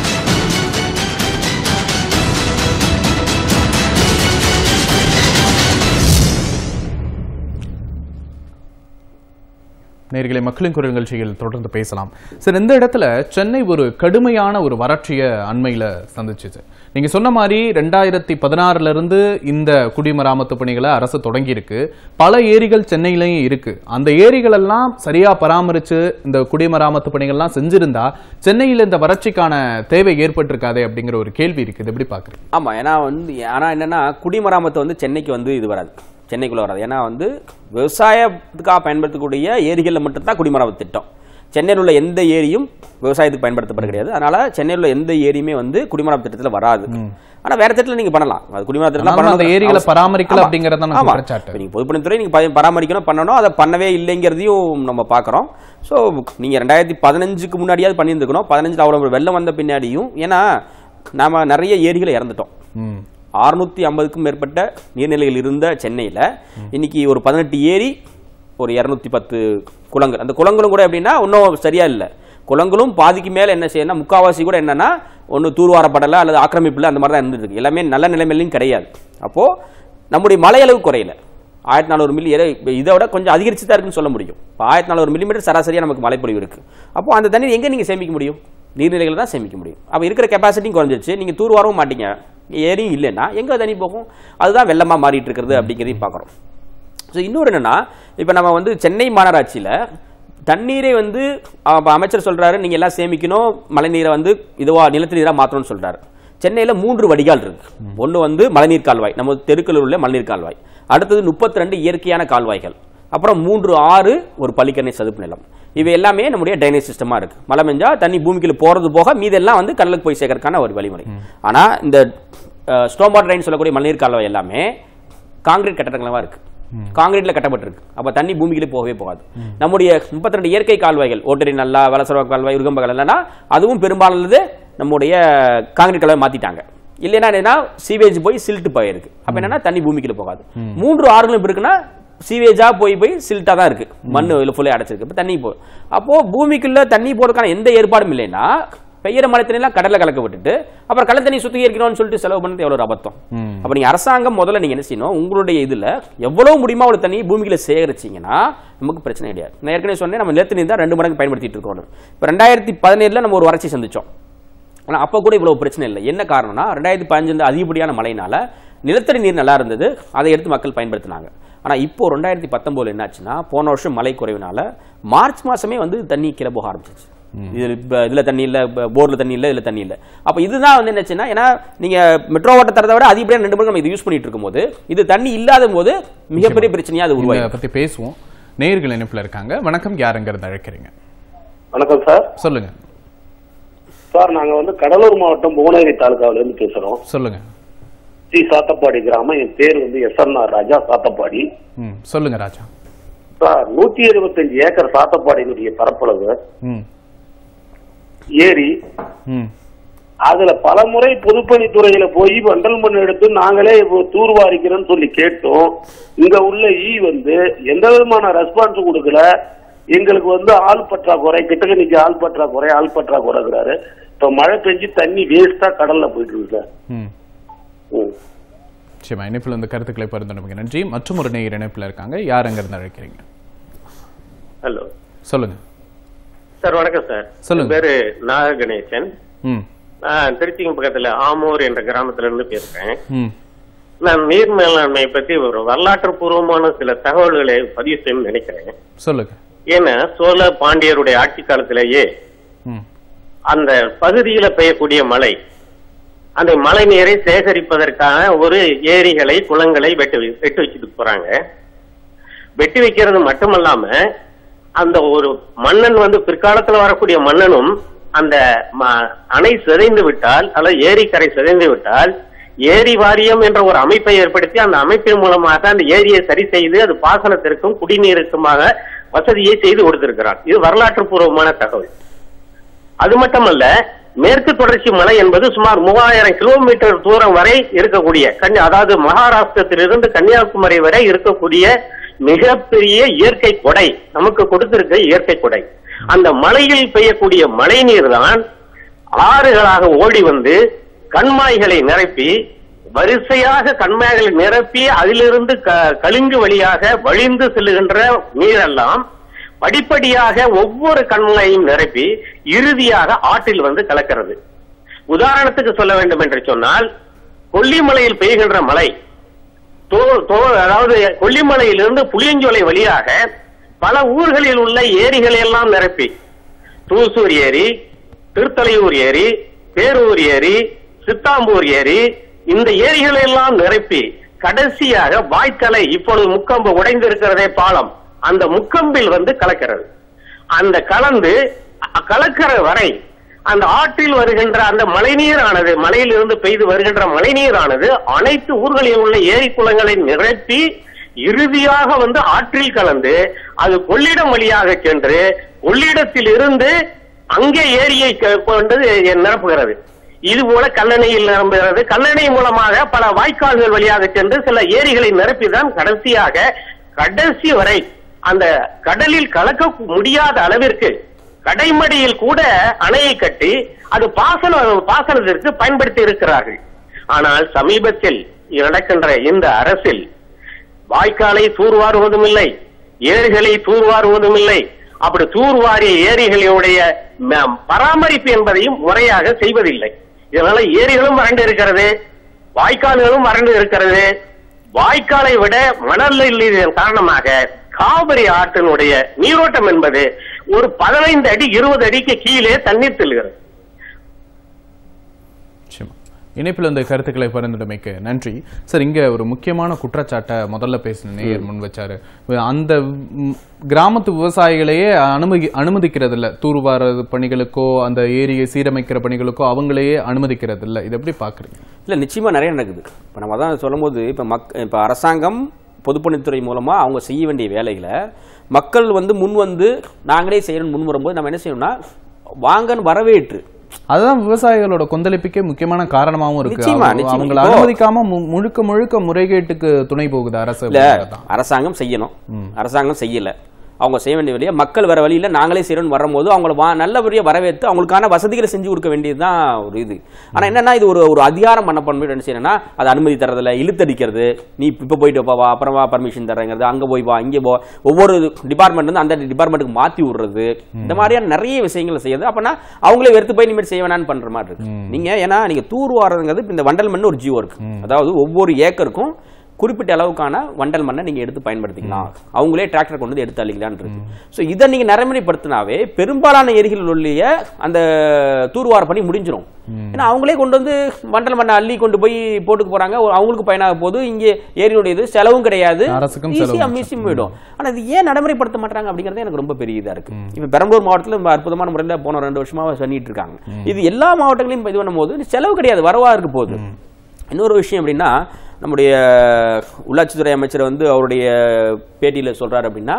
நேர்களை மக்களின் குரல் நிகழ்ச்சியில் தொடர்ந்து பேசலாம் சார் இந்த இடத்துல சென்னை ஒரு கடுமையான ஒரு வறட்சிய அண்மையில சந்திச்சுச்சு நீங்க சொன்ன மாதிரி ரெண்டாயிரத்தி பதினாறுல இருந்து இந்த குடிமராமத்து பணிகளை அரசு தொடங்கி இருக்கு பல ஏரிகள் சென்னையிலயும் இருக்கு அந்த ஏரிகள் எல்லாம் சரியா பராமரிச்சு இந்த குடிமராமத்து பணிகள்லாம் செஞ்சிருந்தா சென்னையில் இந்த வறட்சிக்கான தேவை ஏற்பட்டிருக்காதே அப்படிங்கிற ஒரு கேள்வி இருக்கு இது எப்படி பாக்குறீங்க ஆமா ஏன்னா வந்து ஆனா என்னன்னா குடிமராமத்து வந்து சென்னைக்கு வந்து இது வராது சென்னைக்குள்ள வராது ஏன்னா வந்து விவசாயத்துக்காக பயன்படுத்தக்கூடிய ஏரிகளில் மட்டும்தான் குடிமராமத்து திட்டம் சென்னையில் உள்ள எந்த ஏரியும் விவசாயத்துக்கு பயன்படுத்தப்பட கிடையாது அதனால சென்னையில் உள்ள எந்த ஏரியுமே வந்து குடிமராமத்து திட்டத்தில் வராது ஆனா வேற திட்டத்தில் நீங்க பண்ணலாம் அது குடிமராமத்து திட்டத்துல ஆனாலும் அந்த பண்ணணும். ஏரிகளை அவசியம். பராமரிக்கல ஆமா. அப்படிங்கறது தான் நம்ம ஆமா. குற்றச்சாட்டு. இப்ப நீங்க பொதுப்பணித்துறை நீங்க ப- பராமரிக்கணும் பண்ணணும் அதை பண்ணவே இல்லைங்கிறதையும் நம்ம பார்க்குறோம் ஸோ நீங்க ரெண்டாயிரத்தி பதினஞ்சுக்கு முன்னாடியாவது பண்ணியிருந்துக்கணும் பதினஞ்சுல அவ்வளோ வெள்ளம் வந்த பின்னாடியும் ஏன்னா நாம நிறைய ஏரிகளை இறந்துட்டோம் ம் அறுநூத்தி ஐம்பதுக்கும் மேற்பட்ட நீர்நிலைகள் இருந்த சென்னையில இன்னைக்கு ஒரு பதினெட்டு ஏரி ஒரு இரநூத்தி பத்து குளங்கள் அந்த குளங்களும் கூட எப்படின்னா இன்னும் சரியா இல்லை குளங்களும் பாதிக்கு மேல என்ன செய்யணும் முக்காவாசி கூட என்னன்னா ஒன்று தூர்வாரப்படலை அல்லது ஆக்கிரமிப்பில் அந்த மாதிரி தான் இருந்துட்டு இருக்கு எல்லாமே நல்ல நிலைமையிலையும் கிடையாது அப்போ நம்முடைய மழை அளவு குறையல ஆயிரத்தி நானூறு மில்லி இதை விட கொஞ்சம் அதிகரிச்சு தான் இருக்குன்னு சொல்ல முடியும் இப்போ ஆயிரத்தி நானூறு மில்லிமீட்டர் சராசரியாக நமக்கு மழைப்பொழிவு இருக்கு அப்போ அந்த தண்ணீர் எங்கே நீங்கள் சேமிக்க முடியும் நீர்நிலைகள் தான் சேமிக்க முடியும் அப்போ இருக்கிற கெப்பாசிட்டியும் குறைஞ்சிருச்சு நீங்கள் தூர் வரவும் மாட்டீங்க ஏரியும் இல்லைன்னா எங்கே தண்ணி போகும் அதுதான் வெள்ளமாக மாறிட்டு இருக்கிறது அப்படிங்கிறதையும் பார்க்குறோம் ஸோ இன்னொரு என்னன்னா இப்போ நம்ம வந்து சென்னை மாநகராட்சியில் தண்ணீரை வந்து அஹ், இப்ப அமைச்சர் சொல்றாரு நீங்க எல்லாம் சேமிக்கணும் மழைநீரை வந்து இதுவா நிலத்தடி நீரா மாற்றணும்னு சொல்றாரு சென்னையில மூன்று வடிகால் இருக்கு ஒன்று வந்து மழைநீர் கால்வாய் நம்ம தெருக்களில் உள்ள மழைநீர் கால்வாய் அடுத்தது முப்பத்தி ரெண்டு இயற்கையான கால்வாய்கள் அப்புறம் மூன்று ஆறு ஒரு பள்ளிக்கரணை சதுப்பு நிலம் இவை எல்லாமே நம்முடைய டைனேஜ் சிஸ்டமா இருக்கு மழை பெஞ்சா தண்ணி பூமிக்குள்ள போறது போக மீதெல்லாம் வந்து கடலுக்கு போய் சேர்க்கறதுக்கான ஒரு வழிமுறை ஆனா இந்த ஸ்டோம் வாட்டர் ட்ரைன் சொல்லக்கூடிய மழைநீர் கால்வாய் எல்லாமே காங்கிரீட் கட்டடங்களா இருக்கு காங்கிரீட்ல கட்டப்பட்டிருக்கு அப்ப தண்ணி பூமிக்குள்ளே போகவே போகாது நம்முடைய 32 இயற்கை கால்வாய்கள் ஓட்டரி நல்லா வலசரவ கால்வாய் உருகம்பகல் இல்லைன்னா அதுவும் பெரும்பாலானது நம்முடைய காங்கிரீட் கால்வாய் மாத்திட்டாங்க இல்லைன்னா என்னன்னா சீவேஜ் போய் சில்ட் போயிருக்கு அப்ப என்னன்னா தண்ணி பூமிக்குள்ள போகாது மூன்று ஆறுகளும் இப்ப இருக்குன்னா சீவேஜா போய் போய் சில்ட்டா தான் இருக்கு மண்ணு ஃபுல்லாக அடைச்சிருக்கு இப்ப தண்ணி போ அப்போ பூமிக்குள்ள தண்ணி போறதுக்கான எந்த ஏற்பாடும் இல்லைன்னா பெய்யற மழை தண்ணியெல்லாம் கடல்ல கலக்க விட்டுட்டு அப்புறம் கடல் தண்ணி சுத்திகரிக்கணும்னு சொல்லிட்டு செலவு பண்ணது எவ்வளவு ஒரு அபத்தம் அப்ப நீங்க அரசாங்கம் முதல்ல நீங்க என்ன செய்யணும் உங்களுடைய இதுல எவ்வளவு முடியுமா அவ்வளவு தண்ணி பூமிக்குள்ள சேகரிச்சீங்கன்னா நமக்கு பிரச்சனை கிடையாது நான் ஏற்கனவே சொன்னேன் நம்ம நிலத்து நீர் தான் ரெண்டு மடங்கு பயன்படுத்திட்டு இருக்கோம் இப்ப ரெண்டாயிரத்தி பதினேழுல நம்ம ஒரு வறட்சி சந்திச்சோம் ஆனா அப்ப கூட இவ்வளவு பிரச்சனை இல்லை என்ன காரணம்னா ரெண்டாயிரத்தி பதினஞ்சு அதிகப்படியான மழைனால நிலத்தடி நீர் நல்லா இருந்தது அதை எடுத்து மக்கள் பயன்படுத்தினாங்க ஆனா இப்போ ரெண்டாயிரத்தி பத்தொன்பதுல என்னாச்சுன்னா போன வருஷம் மழை குறைவினால மார்ச் மாசமே வந்து தண்ணி கீழே போக ஆரம்பிச்சிச்சு இது இப்ப இதுல தண்ணி இல்ல இப்ப போர்ல தண்ணி இல்ல இதுல தண்ணி இல்ல அப்ப இதுதான் வந்து என்னச்சுன்னா ஏன்னா நீங்க மெட்ரோ வாட்டர் தரதை விட அதிகப்படியான ரெண்டு மணி நம்ம இது யூஸ் பண்ணிட்டு இருக்கும்போது இது தண்ணி இல்லாத போது மிகப்பெரிய பிரச்சனையா அது இதை உருவாயிடும் பத்தி பேசுவோம் நேயர்கள் இணைப்புல இருக்காங்க வணக்கம் யாருங்கிறத அழைக்கிறீங்க வணக்கம் சார் சொல்லுங்க சார் நாங்க வந்து கடலூர் மாவட்டம் புவனகிரி தாலுகாவில இருந்து பேசுறோம் சொல்லுங்க சி சாத்தப்பாடி கிராமம் என் பேர் வந்து எஸ் என் ஆர் ராஜா சாத்தப்பாடி ம் சொல்லுங்க ராஜா சார் நூத்தி எழுபத்தஞ்சு ஏக்கர் சாத்தப்பாடியினுடைய பரப்பளவு ம் ஏரி ம் அதுல பலமுறை பொதுப்பணித்துறையில போய் வண்டல் மண் எடுத்து நாங்களே இப்போ தூர்வாரிக்கிறோம்னு சொல்லி கேட்டோம் இங்க உள்ள ஈ வந்து எந்த விதமான ரெஸ்பான்ஸ் கொடுக்கல எங்களுக்கு வந்து ஆள் பற்றாக்குறை கிட்டக்க நிக்க ஆள் பற்றாக்குறை ஆள் பற்றாக்குறைங்கிறாரு இப்ப மழை பெஞ்சு தண்ணி வேஸ்டா கடல்ல போயிட்டு இருக்கு சார் ம் ம். நிச்சயமா இணைப்பில் இந்த கருத்துக்களை பரிந்துரைமைக்கு நன்றி மற்றும் ஒரு நேயர் இணைப்பில் இருக்காங்க யாருங்கிறத அழைக்கிறீங்க ஹலோ சொல்லுங்க சார் வணக்கம் சார் சொல்லுங்க. என் பேரு நாக கணேசன் ம் நான் திருச்சிங்க பக்கத்துல ஆமூர் என்ற கிராமத்துல இருந்து பேசுறேன் ம் நான் நீர் மேலாண்மை பத்தி ஒரு வரலாற்று பூர்வமான சில தகவல்களை பதிவு செய்யணும்னு நினைக்கிறேன் சொல்லுங்க ஏன்னா சோழ பாண்டியருடைய ஆட்சி காலத்திலேயே ம் அந்த பகுதியில பெய்யக்கூடிய மழை அந்த மழை நீரை சேகரிப்பதற்கான ஒரு ஏரிகளை குளங்களை வெட்டி வை- வெட்டி வச்சுட்டு போறாங்க வெட்டி வைக்கிறது மட்டுமல்லாம அந்த ஒரு மன்னன் வந்து பிற்காலத்துல வரக்கூடிய மன்னனும் அந்த ம- அணை சிதைந்து விட்டால் அல்லது ஏரிக்கரை சிதைந்து விட்டால் ஏரி வாரியம் என்ற ஒரு அமைப்பை ஏற்படுத்தி அந்த அமைப்பின் மூலமாக அந்த ஏரியை சரி செய்து அது பாசனத்திற்கும் குடிநீருக்குமாக வசதியை செய்து கொடுத்திருக்கிறார் இது வரலாற்று பூர்வமான தகவல் அது மட்டுமல்ல மேற்கு தொடர்ச்சி மலை என்பது சுமார் மூவாயிரம் கிலோமீட்டர் தூரம் வரை இருக்கக்கூடிய கன்யா அதாவது மகாராஷ்டிரத்திலிருந்து கன்னியாகுமரி வரை இருக்கக்கூடிய மிகப்பெரிய இயற்கை கொடை நமக்கு கொடுத்திருக்க இயற்கை கொடை அந்த மலையில் பெய்யக்கூடிய மழை நீர் தான் ஆறுகளாக ஓடி வந்து கண்மாய்களை நிரப்பி வரிசையாக கண்மாய்களை நிரப்பி அதிலிருந்து க- கலிங்கு வழியாக வழிந்து செல்லுகின்ற நீரெல்லாம் படிப்படியாக ஒவ்வொரு கண்மாயையும் நிரப்பி இறுதியாக ஆற்றில் வந்து கலக்கிறது உதாரணத்துக்கு சொல்ல வேண்டும் என்று சொன்னால் கொல்லிமலையில் பெய்கின்ற மழை தோ- தோ- அதாவது கொல்லிமலையிலிருந்து புளியஞ்சோலை வழியாக பல ஊர்களில் உள்ள ஏரிகளை எல்லாம் நிரப்பி தூசூர் ஏரி திருத்தலையூர் ஏரி பேரூர் ஏரி சித்தாம்பூர் ஏரி இந்த ஏரிகளை எல்லாம் நிரப்பி கடைசியாக வாய்க்கலை இப்பொழுது முக்கம்பு உடைந்திருக்கிறதே பாலம் அந்த முக்கம்பில் வந்து கலக்கிறது அந்த கலந்து அ- கலக்கிற வரை அந்த ஆற்றில் வருகின்ற அந்த மழைநீரானது மலையிலிருந்து பெய்து வருகின்ற மழைநீரானது அனைத்து ஊர்களில் உள்ள ஏரி குளங்களை நிரப்பி இறுதியாக வந்து ஆற்றில் கலந்து அது கொள்ளிடம் வழியாக சென்று கொள்ளிடத்தில் இருந்து அங்கே ஏரியை க- கொண்டு நிரப்புகிறது இது போல கல்லணையில் நிரம்புகிறது கல்லணை மூலமாக பல வாய்க்கால்கள் வழியாக சென்று சில ஏரிகளை நிரப்பிதான் கடைசியாக கடைசி வரை அந்த கடலில் கலக்க முடியாத அளவிற்கு கடைமடியில் கூட அணையை கட்டி அது பாசன பாசனத்திற்கு பயன்படுத்தி இருக்கிறார்கள் ஆனால் சமீபத்தில் நடக்கின்ற இந்த அரசில் வாய்க்காலை தூர்வாருவதும் இல்லை ஏரிகளை தூர்வாருவதும் இல்லை அப்படி தூர்வாரிய ஏரிகளுடைய ம- பராமரிப்பு என்பதையும் முறையாக செய்வதில்லை இதனால ஏரிகளும் வறண்டு இருக்கிறது வாய்க்கால்களும் வறண்டு இருக்கிறது வாய்க்காலை விட மணல் இல்லதன் காரணமாக காவிரி ஆற்றினுடைய நீரோட்டம் என்பது ஒரு பதினைந்து அடி இருபது அடிக்கு கீழே தண்ணீர் செல்கிறது நிச்சயமா இணைப்பில் இந்த கருத்துக்களை பரிந்துரைமைக்கு நன்றி சார் இங்க ஒரு முக்கியமான குற்றச்சாட்டை முதல்ல பேசின நேயர் முன் வச்சாரு அந்த ம், கிராமத்து விவசாயிகளையே அனுமதி அனுமதிக்கிறது இல்ல தூர்வார பணிகளுக்கோ அந்த ஏரியை சீரமைக்கிற பணிகளுக்கோ அவங்களையே அனுமதிக்கிறது இல்ல இதை எப்படி பாக்குறீங்க இல்லை நிச்சயமாக நிறைய நடக்குது இப்போ நம்ம தான் சொல்லும்போது இப்போ மக் இப்போ அரசாங்கம் பொதுப்பணித்துறை மூலமாக அவங்க செய்ய வேண்டிய வேலைகளை மக்கள் வந்து முன் வந்து நாங்களே செய்யணும்னு முன் வரும்போது நம்ம என்ன செய்யணும்னா வாங்கன்னு வரவேற்று அதுதான் விவசாயிகளோட கொந்தளிப்புக்கே முக்கியமான காரணமாவும் இருக்கு நிச்சயமா, அவங்க- நிச்சயமா. அவங்களை இப்போ- அனுமதிக்காம மு- முழுக்க முழுக்க முறைகேட்டுக்கு துணை போகுது அரசு இல்ல அப்படிங்கறதுதான். அரசாங்கம் செய்யணும் அரசாங்கம் செய்யல அவங்க செய்ய வேண்டிய வேலையை மக்கள் வர வழியில நாங்களே செய்யணும்னு வரும்போது அவங்கள வா- நல்லபடியா வரவேற்று அவங்களுக்கான வசதிகளை செஞ்சு கொடுக்க வேண்டியதுதான் ஒரு இது ஆனா என்னன்னா இது ஒரு ஒரு அதிகாரம் மனப்பான்மை என்ன செய்யணும்னா அது அனுமதி தரதில்ல இழுத்தடிக்கிறது நீ இப்ப போயிட்டு வா, வா அப்புறம் வா பர்மிஷன் தரங்கிறது அங்க போய் வா இங்கே போ ஒவ்வொரு டிபார்ட்மெண்ட் வந்து அந்த டிபார்ட்மெண்ட்டுக்கு மாத்தி விடுறது இந்த மாதிரியான நிறைய விஷயங்களை செய்யுது அப்பனா அவங்களே வெறுத்து போய் இனிமேல் செய்ய வேணாம்னு பண்ற மாதிரி இருக்கு நீங்க ஏன்னா நீங்க தூர் வாரதுங்கிறது இப்ப இந்த வண்டல் மண் ஒரு ஜீவோ இருக்கு அதாவது ஒவ்வொரு ஏக்கருக்கும் குறிப்பிட்ட அளவுக்கான வண்டல் மண்ணை நீங்க எடுத்து பயன்படுத்திக்கலாம் அவங்களே டிராக்டர் கொண்டு வந்து எடுத்து அள்ளிக்கலாம்னு இருக்கு ஸோ இதை நீங்க நடைமுறைப்படுத்தினாவே பெரும்பாலான ஏரிகளில் உள்ள அந்த தூர்வார பணி முடிஞ்சிடும் ஏன்னா அவங்களே கொண்டு வந்து வண்டல் மண்ணை அள்ளி கொண்டு போய் போட்டுக்கு போறாங்க ஒரு- அவங்களுக்கு பயனாக போது இங்கே ஏரியுடைய இது செலவும் கிடையாது அரசுக்கும் செலவு ஈஸியா மிச்சம். மிஷின் போயிடும் ஆனா இது ஏன் நடைமுறைப்படுத்த மாட்டாங்க அப்படிங்கறது எனக்கு ரொம்ப பெரிய இதா இருக்கு இப்ப பெரம்பலூர் மாவட்டத்துல ரொம்ப அற்புதமான முறையில போன ரெண்டு வருஷமா பண்ணிட்டு இருக்காங்க இது எல்லா மாவட்டங்களையும் இது பண்ணும்போது இது செலவு கிடையாது வரவா இருக்க போகுது இன்னொரு விஷயம் அப்படின்னா நம்முடைய உள்ளாட்சித்துறை அமைச்சர் வந்து அவருடைய பேட்டியில சொல்றாரு அப்படின்னா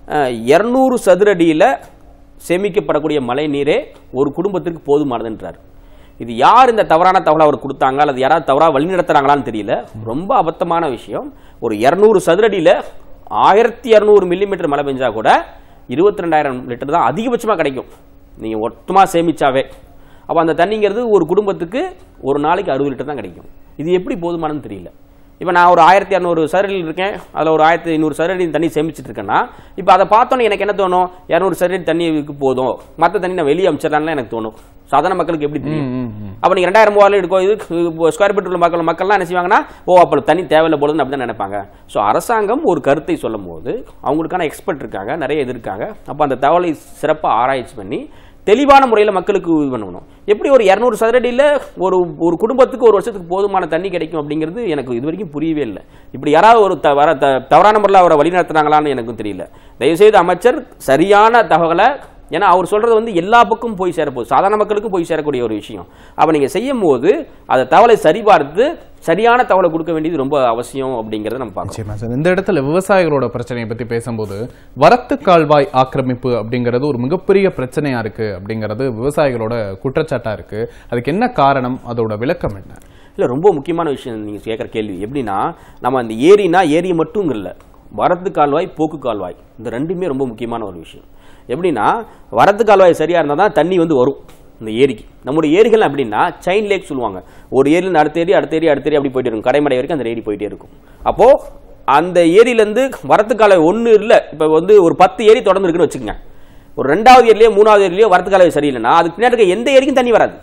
இருநூறு சதுர அடியில சேமிக்கப்படக்கூடிய மழை நீரே ஒரு குடும்பத்திற்கு போதுமானதுன்றார் இது யார் இந்த தவறான தகவலை அவர் கொடுத்தாங்க அல்லது யாராவது தவறாக வழிநடத்துறாங்களான்னு தெரியல ரொம்ப அபத்தமான விஷயம் ஒரு இரநூறு சதுரடியில் ஆயிரத்தி இரநூறு மில்லிமீட்டர் மழை பெஞ்சா கூட இருபத்தி ரெண்டாயிரம் லிட்டர் தான் அதிகபட்சமாக கிடைக்கும் நீங்கள் மொத்தமாக சேமிச்சாவே அப்போ அந்த தண்ணிங்கிறது ஒரு குடும்பத்துக்கு ஒரு நாளைக்கு அறுபது லிட்டர் தான் கிடைக்கும் இது எப்படி போதுமானன்னு தெரியல இப்போ நான் ஒரு ஆயிரத்தி இரநூறு சதுரடியில் இருக்கேன் அதில் ஒரு ஆயிரத்தி ஐநூறு சதுரடி தண்ணி சேமிச்சிட்டு இருக்கேன்னா இப்போ அதை பார்த்தோன்னே எனக்கு என்ன தோணும் இரநூறு சதுரடி தண்ணிக்கு போதும் மற்ற தண்ணி நான் வெளியே அமைச்சிடலாம்னு எனக்கு தோணும் சாதாரண மக்களுக்கு எப்படி தெரியும் அப்போ நீங்கள் ரெண்டாயிரம் மூவாயிரம் எடுக்கும் இது ஸ்கொயர் ஃபீட் உள்ள மக்கள் மக்கள்லாம் என்ன செய்வாங்கன்னா ஓ அப்போ தண்ணி தேவையில்லை போலன்னு அப்படி தான் நினைப்பாங்க ஸோ அரசாங்கம் ஒரு கருத்தை சொல்லும் போது அவங்களுக்கான எக்ஸ்பர்ட் இருக்காங்க நிறைய இது இருக்காங்க அப்போ அந்த தகவலை சிறப்பாக ஆராய்ச்சி பண்ணி தெளிவான முறையில் மக்களுக்கு இது பண்ணணும் எப்படி ஒரு இரநூறு சதுரடியில் ஒரு ஒரு குடும்பத்துக்கு ஒரு வருஷத்துக்கு போதுமான தண்ணி கிடைக்கும் அப்படிங்கிறது எனக்கு இது வரைக்கும் புரியவே இல்லை இப்படி யாராவது ஒரு த வர த தவறான முறையில் அவரை வழிநடத்துனாங்களான்னு எனக்கும் தெரியல தயவுசெய்து அமைச்சர் சரியான தகவலை ஏன்னா அவர் சொல்றது வந்து எல்லா பக்கம் போய் சேரப்போகுது சாதாரண மக்களுக்கும் போய் சேரக்கூடிய ஒரு விஷயம் அப்போ நீங்கள் செய்யும் போது அதை தகவலை சரிபார்த்து சரியான தகவலை கொடுக்க வேண்டியது ரொம்ப அவசியம் அப்படிங்கிறத நம்ம பார்க்கணும் நிச்சயமா சார் இந்த இடத்துல விவசாயிகளோட பிரச்சனையை பத்தி பேசும்போது வரத்து கால்வாய் ஆக்கிரமிப்பு அப்படிங்கிறது ஒரு மிகப்பெரிய பிரச்சனையா இருக்கு அப்படிங்கிறது விவசாயிகளோட குற்றச்சாட்டா இருக்கு அதுக்கு என்ன காரணம் அதோட விளக்கம் என்ன இல்லை ரொம்ப முக்கியமான விஷயம் நீங்கள் கேட்குற கேள்வி எப்படின்னா நம்ம அந்த ஏரினா ஏரி மட்டும் இல்லை வரத்து கால்வாய் போக்கு கால்வாய் இந்த ரெண்டுமே ரொம்ப முக்கியமான ஒரு விஷயம் எப்படின்னா வரத்து கால்வாய் சரியாக இருந்தால் தான் தண்ணி வந்து வரும் இந்த ஏரிக்கு நம்முடைய ஏரிகள் எப்படின்னா செயின் லேக் சொல்லுவாங்க ஒரு ஏரியில அடுத்த ஏரி அடுத்த ஏரி அடுத்த ஏரி அப்படி போயிட்டே இருக்கும் கடைமடை வரைக்கும் அந்த ஏரி போயிட்டே இருக்கும் அப்போது அந்த ஏரியிலேருந்து வரத்து கால்வாய் ஒன்று இல்லை இப்போ வந்து ஒரு பத்து ஏரி தொடர்ந்து இருக்குன்னு வச்சுக்கோங்க ஒரு ரெண்டாவது ஏரியிலையோ மூணாவது ஏரியிலையோ வரத்து கால்வாய் சரியில்லைன்னா அதுக்கு பின்னாடி இருக்க எந்த ஏரிக்கும் தண்ணி வராது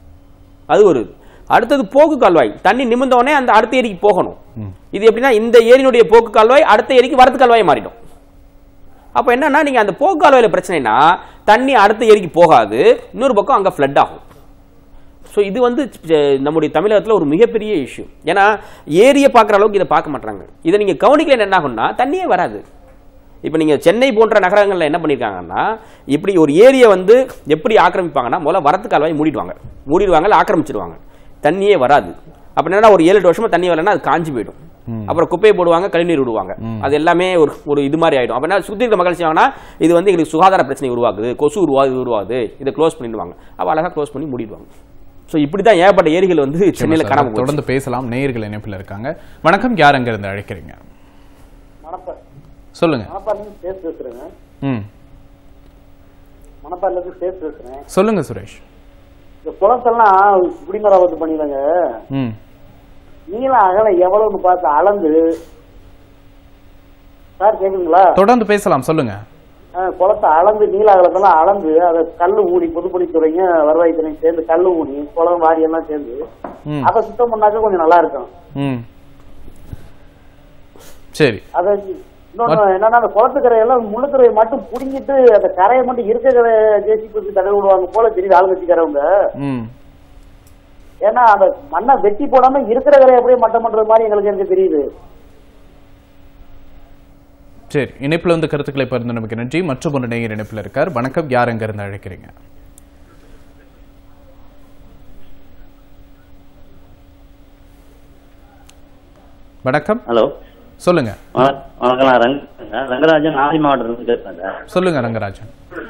அது ஒரு இது. அடுத்தது போக்கு கால்வாய் தண்ணி நிமிர்ந்த உடனே அந்த அடுத்த ஏரிக்கு போகணும் இது எப்படின்னா இந்த ஏரியினுடைய போக்கு கால்வாய் அடுத்த ஏரிக்கு வரத்து கால்வாய் மாறிடும் அப்போ என்னன்னா நீங்க அந்த போக்கு கால்வாயில பிரச்சனைனா தண்ணி அடுத்த ஏரிக்கு போகாது இன்னொரு பக்கம் அங்க ஃப்ளட் ஆகும் ஸோ இது வந்து அஹ், நம்முடைய தமிழகத்தில் ஒரு மிகப்பெரிய இஷ்யூ ஏன்னா ஏரியை பார்க்குற அளவுக்கு இதை பார்க்க மாட்டாங்க இதை நீங்கள் கவனிக்கல என்ன ஆகும்னா தண்ணியே வராது இப்போ நீங்க சென்னை போன்ற நகரங்கள்ல என்ன பண்ணிருக்காங்கன்னா இப்படி ஒரு ஏரியை வந்து எப்படி ஆக்கிரமிப்பாங்கன்னா முதல்ல வரத்து கால்வாய் மூடிடுவாங்க மூடிடுவாங்க இல்ல ஆக்கிரமிச்சிடுவாங்க தண்ணியே வராது அப்ப என்னன்னா ஒரு ஏழு எட்டு வருஷமா தண்ணி வரலன்னா அது காஞ்சி போயிடும் அப்புறம் குப்பையை போடுவாங்க கழிநீர் விடுவாங்க அது எல்லாமே ஒரு ஒரு இது மாதிரி ஆயிடும் அப்ப என்ன சுத்தி இருக்க மக்கள் செய்வாங்கன்னா இது வந்து எங்களுக்கு சுகாதார பிரச்சனை உருவாக்குது கொசு உருவாகுது உருவாகுது இதை க்ளோஸ் பண்ணிடுவாங்க அப்ப அழகா க்ளோஸ் பண்ணி மூடிடுவாங்க ஸோ இப்படி தான் ஏகப்பட்ட ஏரிகள் வந்து சென்னையில் சார், காணாம போச்சு தொடர்ந்து பேசலாம் நேயர்கள் இணைப்பில் இருக்காங்க வணக்கம் யார் அங்க இருந்து அழைக்கிறீங்க சொல்லுங்க மணப்பாறையிலிருந்து பேச பேசுறேங்க ம் மணப்பாறையில இருந்து பேச பேசுறேன் சொல்லுங்க சுரேஷ் இந்த குளத்தெல்லாம் குடிமராமத்து பண்ணிடுங்க ம் நீளம் அகலம் எவ்வளவுன்னு பார்த்து அளந்து சார் கேக்குதுங்களா தொடர்ந்து பேசலாம் சொல்லுங்க ஆ, குளத்தை அளந்து நீள அகலத்தெல்லாம் அளந்து அதை கல்லு ஊனி பொதுப்பணித்துறைங்க வருவாய்த்துறையும் சேர்ந்து கல்லு ஊனி குளம் வாரி எல்லாம் சேர்ந்து ம் அதை சுத்தம் பண்ணாக்க கொஞ்சம் நல்லா இருக்கும் ம் சரி அதை இன்னொன்னு என்னன்னா அந்த குளத்துக்கரையெல்லாம் முள்ளுக்கரையை மட்டும் புடுங்கிட்டு அந்த கரையை மட்டும் இருக்க கரை ஜேசிபி தடவை விடுவாங்க போல தெரியுது ஆளுங்கட்சிக்காரவங்க ம் ஏன்னா அந்த மண்ணை வெட்டி போடாம இருக்கிற கரையை அப்படியே மட்டம் பண்றது மாதிரி எங்களுக்கு எனக்கு தெரியுது சரி இணைப்பில் வந்து கருத்துக்களை பகிர்ந்து நமக்கு நன்றி மற்றும் ஒரு நேயர் இணைப்பில் இருக்கார் வணக்கம் யார் அங்க இருந்து அழைக்கிறீங்க வணக்கம் ஹலோ சொல்லுங்க வண- வணக்கம் நான் ரங்க ரங்கராஜன் நாகை மாவட்டத்திலிருந்து பேசுறேன் சார் சொல்லுங்க ரங்கராஜன்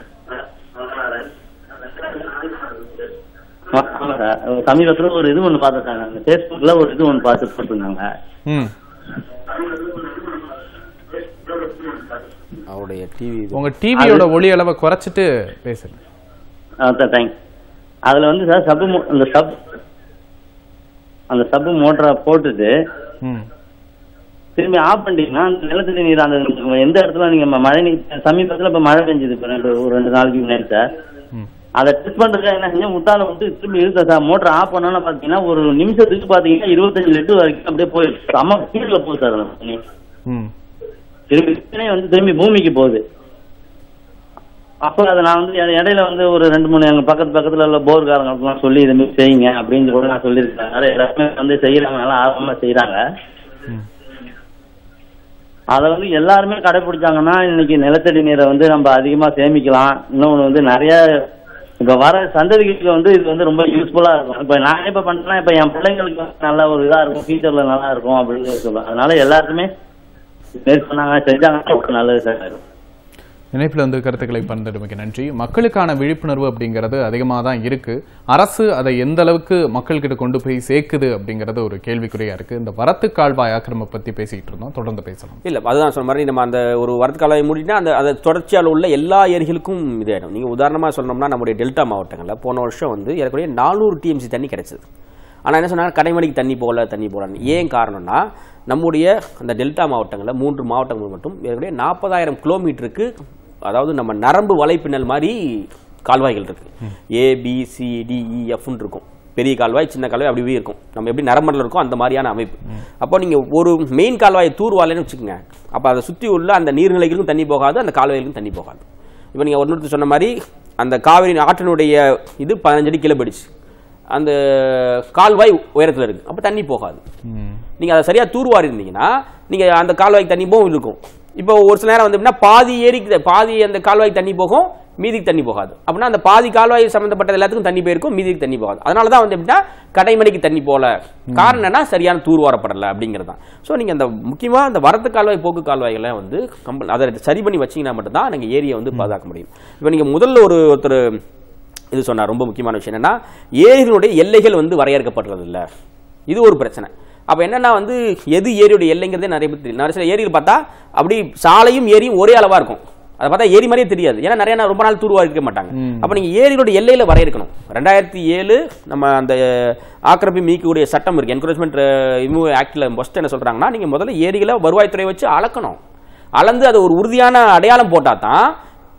ஆ- ஆமா சார் சமீபத்துல ஒரு இது ஒண்ணு பார்த்தேன் சார் அந்த ஃபேஸ்புக்ல ஒரு இது ஒண்ணு பார்த்து போட்டிருந்தாங்க ம் அவருடைய டிவி உங்க டிவியோட ஒளி அளவை குறைச்சிட்டு பேசுங்க சார் தேங்க்ஸ் அதுல வந்து சார் சப்பு மோ- அந்த சப் அந்த சப்பு மோட்டரை போட்டுட்டு ம் திரும்பி ஆஃப் பண்ணிட்டீங்கன்னா அந்த நிலத்தடி நீர் அந்த எந்த இடத்துல நீங்க ம- மழை நீர் சமீபத்துல இப்ப மழை பெஞ்சது இப்ப ரெண்டு ஒரு ரெண்டு நாளைக்கு முன்னாடி சார் ம் அதை டெஸ்ட் பண்றதுக்கு என்ன செஞ்சேன் முத்தால விட்டு திரும்பி இழுத்த சார் மோட்டர் ஆஃப் பண்ணோன்னு பாத்தீங்கன்னா ஒரு நிமிஷத்துக்கு பாத்தீங்கன்னா இருபத்தஞ்சு லிட்டர் வரைக்கும் அப்படியே போயிடுச்சு செம்ம ஸ்பீட்ல போகுது சார் அந்த தண்ணி ம் திரும்பி உடனே வந்து திரும்பி பூமிக்கு போகுது அப்போ அதை நான் வந்து இட- இடையில வந்து ஒரு ரெண்டு மூணு எங்க பக்கத்து பக்கத்துல உள்ள போர்காரங்களுக்குலாம் சொல்லி இது மாதிரி செய்யுங்க அப்படின்னு கூட நான் சொல்லியிருக்கேன் அதை எல்லாருமே வந்து செய்யறாங்க நல்லா ஆர்வமா செய்யறாங்க ம். அதை வந்து எல்லாருமே கடைபிடிச்சாங்கன்னா இன்னைக்கு நிலத்தடி நீரை வந்து நம்ம அதிகமா சேமிக்கலாம் இன்னொன்று வந்து நிறைய இப்ப வர சந்ததிகளுக்கு வந்து இது வந்து ரொம்ப யூஸ்ஃபுல்லா இருக்கும் இப்ப நான் இப்ப பண்றேன்னா இப்ப என் பிள்ளைங்களுக்கு வந்து நல்ல ஒரு இதா இருக்கும் ஃபியூச்சர்ல நல்லா இருக்கும் அப்படின்னு சொல்லுவேன் அதனால எல்லாருக்குமே மேற்கொண்டாங்க செஞ்சாங்கன்னா ரொம்ப நல்லது சார் இணைப்பில் வந்து கருத்துக்களை பகிர்ந்தமைக்கு நன்றி மக்களுக்கான விழிப்புணர்வு அப்படிங்கிறது அதிகமாக தான் இருக்கு அரசு அதை எந்த அளவுக்கு மக்கள்கிட்ட கொண்டு போய் சேர்க்குது அப்படிங்கிறது ஒரு கேள்விக்குறியா இருக்கு இந்த வரத்து கால்வாய் ஆக்கிரம பத்தி பேசிட்டு இருந்தோம் தொடர்ந்து பேசலாம் இல்ல அதுதான் சொன்ன மாதிரி நம்ம அந்த ஒரு வரத்து கால்வாய் மூடினா அந்த அதை தொடர்ச்சியால் உள்ள எல்லா ஏரிகளுக்கும் இதாயிடும் நீங்க உதாரணமா சொன்னோம்னா நம்முடைய டெல்டா மாவட்டங்கள்ல போன வருஷம் வந்து ஏறக்குறைய நானூறு டிஎம்சி தண்ணி கிடைச்சது ஆனா என்ன சொன்னாங்க கடைமணிக்கு தண்ணி போகல தண்ணி போகலன்னு ஏன் காரணம்னா நம்முடைய அந்த டெல்டா மாவட்டங்களில் மூன்று மாவட்டங்கள் மட்டும் ஏறக்குறைய நாற்பதாயிரம் கிலோமீட்டருக்கு அதாவது நம்ம நரம்பு வலைப்பின்னல் மாதிரி கால்வாய்கள் இருக்கு A B C D E எஃப்னு இருக்கும் பெரிய கால்வாய் சின்ன கால்வாய் அப்படி இப்படி இருக்கும் நம்ம எப்படி நரம்புல இருக்கோ அந்த மாதிரியான அமைப்பு அப்போ நீங்க ஒரு மெயின் கால்வாயை தூர்வாலைன்னு வச்சுக்கோங்க அப்போ அதை சுற்றி உள்ள அந்த நீர்நிலைகளுக்கும் தண்ணி போகாது அந்த கால்வாய்களுக்கும் தண்ணி போகாது இப்போ நீங்க ஒன்று சொன்ன மாதிரி அந்த காவிரி ஆற்றினுடைய இது பதினஞ்சு அடி கீழே போயிடுச்சு அந்த கால்வாய் உயரத்தில் இருக்கு அப்போ தண்ணி போகாது நீங்க அதை சரியா தூர்வாரி இருந்தீங்கன்னா நீங்க அந்த கால்வாய்க்கு தண்ணி போகும் இருக்கும் இப்போ ஒரு சில நேரம் வந்து எப்படின்னா பாதி ஏரிக்கு பாதி அந்த கால்வாய்க்கு தண்ணி போகும் மீதிக்கு தண்ணி போகாது அப்படின்னா அந்த பாதி கால்வாய் சம்பந்தப்பட்ட எல்லாத்துக்கும் தண்ணி போயிருக்கும் மீதிக்கு தண்ணி போகாது அதனால தான் வந்து எப்படின்னா கடைமணிக்கு தண்ணி போல காரணம் என்னன்னா சரியான தூர்வாரப்படலை அப்படிங்கிறது தான் ஸோ நீங்க அந்த முக்கியமா அந்த வரத்து கால்வாய் போக்கு கால்வாய்களை வந்து கம்ப- அதை சரி பண்ணி வச்சீங்கன்னா மட்டும்தான் நீங்க ஏரியை வந்து பாதுகாக்க முடியும் இப்போ நீங்க முதல்ல ஒரு ஒருத்தர் இது சொன்னார் ரொம்ப முக்கியமான விஷயம் என்னன்னா ஏரிகளுடைய எல்லைகள் வந்து வரையறுக்கப்படுறது இல்ல இது ஒரு பிரச்சனை அப்ப என்னன்னா வந்து எது ஏரியோட எல்லைங்கிறதே நிறைய பேர் தெரியும் நிறைய சில ஏரியில் பார்த்தா அப்படி சாலையும் ஏரியும் ஒரே அளவா இருக்கும் அதை பார்த்தா ஏரி மாதிரியே தெரியாது ஏன்னா நிறைய நாள் ரொம்ப நாள் தூர்வாரி இருக்க மாட்டாங்க அப்ப நீங்க ஏரியோட எல்லையில வரையறுக்கணும் ரெண்டாயிரத்தி ஏழு நம்ம அந்த ஆக்கிரமி மீட்கக்கூடிய சட்டம் இருக்கு என்கரேஜ்மெண்ட் ரிமூவ் ஆக்ட்ல ஃபர்ஸ்ட் என்ன சொல்றாங்கன்னா நீங்க முதல்ல ஏரிகளை வருவாய்த்துறை வச்சு அளக்கணும் அளந்து அது ஒரு உறுதியான அடையாளம் போட்டா தான்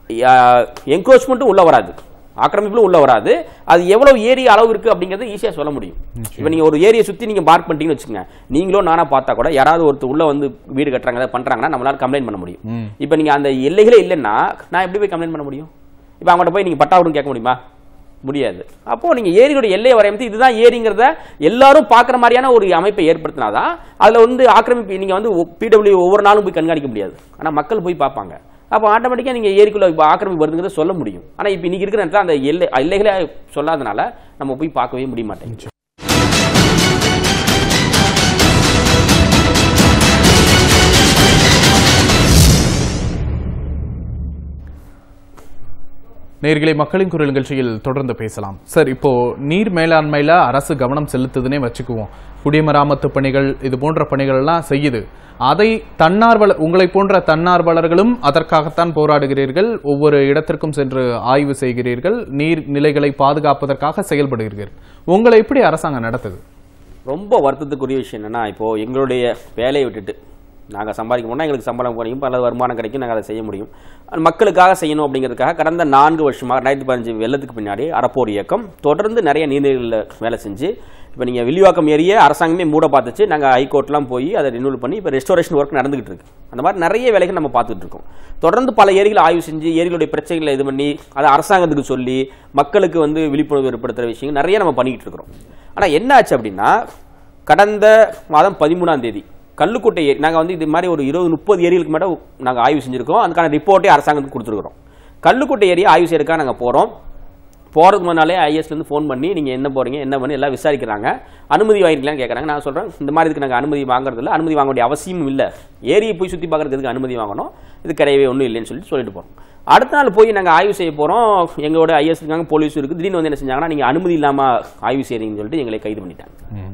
என்க்ரோச்மெண்ட்டும் உள்ள வராது ஆக்கிரமிப்புல உள்ள வராது அது எவ்வளவு ஏரியா அளவு இருக்கு அப்படிங்கறது ஈஸியா சொல்ல முடியும் இப்போ நீங்க ஒரு ஏரியை சுத்தி நீங்க மார்க் பண்ணிட்டீங்கன்னு வச்சுக்கோங்க நீங்களோ நானா பார்த்தா கூட யாராவது ஒருத்தர் உள்ள வந்து வீடு கட்டுறாங்க ஏதாவது பண்றாங்கன்னா நம்மளால கம்ப்ளைண்ட் பண்ண முடியும் ம். இப்போ நீங்க அந்த எல்லைகளே இல்லைன்னா நான் எப்படி போய் கம்ப்ளைண்ட் பண்ண முடியும் இப்போ அவங்கள்ட்ட போய் நீங்க பட்டா விடுன்னு கேட்க முடியுமா முடியாது அப்போ நீங்க ஏரியோட எல்லையை வரையமைத்து இதுதான் ஏரிங்கிறத எல்லாரும் பார்க்குற மாதிரியான ஒரு அமைப்பை ஏற்படுத்தினாதான் அதுல வந்து ஆக்கிரமிப்பு நீங்க வந்து பிடபிள்யூ ஒவ்வொரு நாளும் போய் கண்காணிக்க முடியாது ஆனா மக்கள் போய் பார்ப்பாங்க அப்போ ஆட்டோமேட்டிக்காக நீங்க ஏரிக்குள்ள இப்போ ஆக்கிரமிப்பு வருதுங்கிறத சொல்ல முடியும் ஆனா இப்போ இன்னைக்கு இருக்கிற நேரத்தில் அந்த எல்லை எல்லைகளை சொல்லாதனால நம்ம போய் பார்க்கவே முடிய மாட்டேங்குது நேர்களை மக்களின் குரல் நிகழ்ச்சியில் தொடர்ந்து பேசலாம் சார் இப்போ நீர் மேலாண்மையில அரசு கவனம் செலுத்துதுன்னே வச்சுக்குவோம் குடிமராமத்து பணிகள் இது போன்ற பணிகள் எல்லாம் செய்யுது அதை தன்னார்வலர் உங்களை போன்ற தன்னார்வலர்களும் அதற்காகத்தான் போராடுகிறீர்கள் ஒவ்வொரு இடத்திற்கும் சென்று ஆய்வு செய்கிறீர்கள் நீர் நிலைகளை பாதுகாப்பதற்காக செயல்படுகிறீர்கள் உங்களை எப்படி அரசாங்கம் நடத்துது ரொம்ப வருத்தத்துக்குரிய விஷயம் என்னன்னா இப்போ எங்களுடைய வேலையை விட்டுட்டு நாங்கள் சம்பாதிக்க போனால் எங்களுக்கு சம்பளம் கிடைக்கும் பல வருமானம் கிடைக்கும் நாங்கள் அதை செய்ய முடியும் அது மக்களுக்காக செய்யணும் அப்படிங்கிறதுக்காக கடந்த நான்கு வருஷமாக ரெண்டாயிரத்தி பதினஞ்சு வெள்ளத்துக்கு பின்னாடி அறப்போர் இயக்கம் தொடர்ந்து நிறைய நீர்நிலைகளில் வேலை செஞ்சு இப்போ நீங்கள் வில்லிவாக்கம் ஏரியை அரசாங்கமே மூட பார்த்துச்சு நாங்கள் ஹைகோர்ட்லாம் போய் அதை ரினியூல் பண்ணி இப்போ ரெஸ்டோரேஷன் ஒர்க் நடந்துகிட்டு இருக்கு அந்த மாதிரி நிறைய வேலைகள் நம்ம பார்த்துட்டு இருக்கோம் தொடர்ந்து பல ஏரிகளை ஆய்வு செஞ்சு ஏரிகளுடைய பிரச்சனைகளை இது பண்ணி அதை அரசாங்கத்துக்கு சொல்லி மக்களுக்கு வந்து விழிப்புணர்வு ஏற்படுத்துகிற விஷயங்கள் நிறைய நம்ம பண்ணிக்கிட்டு இருக்கிறோம் ஆனால் என்ன ஆச்சு அப்படின்னா கடந்த மாதம் பதிமூணாம் தேதி கல்லுக்குட்டை ஏரி நாங்கள் வந்து இது மாதிரி ஒரு இருபது முப்பது ஏரிகளுக்கு மேலே நாங்கள் ஆய்வு செஞ்சுருக்கோம் அதுக்கான ரிப்போர்ட்டே அரசாங்கத்துக்கு கொடுத்துருக்குறோம் கல்லுக்குட்டை ஏரியா ஆய்வு செய்யறதுக்காக நாங்கள் போகிறோம் போகிறதுக்கு முன்னாலே ஐஎஸ்லேருந்து ஃபோன் பண்ணி நீங்கள் என்ன போகிறீங்க என்ன பண்ணி எல்லாம் விசாரிக்கிறாங்க அனுமதி வாங்கிக்கலாம்னு கேட்குறாங்க நான் சொல்கிறேன் இந்த மாதிரி இதுக்கு நாங்கள் அனுமதி வாங்குறது இல்லை அனுமதி வாங்க வேண்டிய அவசியமும் இல்லை ஏரியை போய் சுற்றி பார்க்குறதுக்கு அனுமதி வாங்கணும் இது கிடையவே ஒன்றும் இல்லைன்னு சொல்லிட்டு சொல்லிட்டு போகிறோம் அடுத்த நாள் போய் நாங்கள் ஆய்வு செய்ய போகிறோம் எங்களோட ஐஎஸ் இருக்காங்க போலீஸ் இருக்குது திடீர்னு வந்து என்ன செஞ்சாங்கன்னா நீங்கள் அனுமதி இல்லாமல் ஆய்வு செய்கிறீங்கன்னு சொல்லிட்டு எங்களை கைது பண்ணிட்டாங்க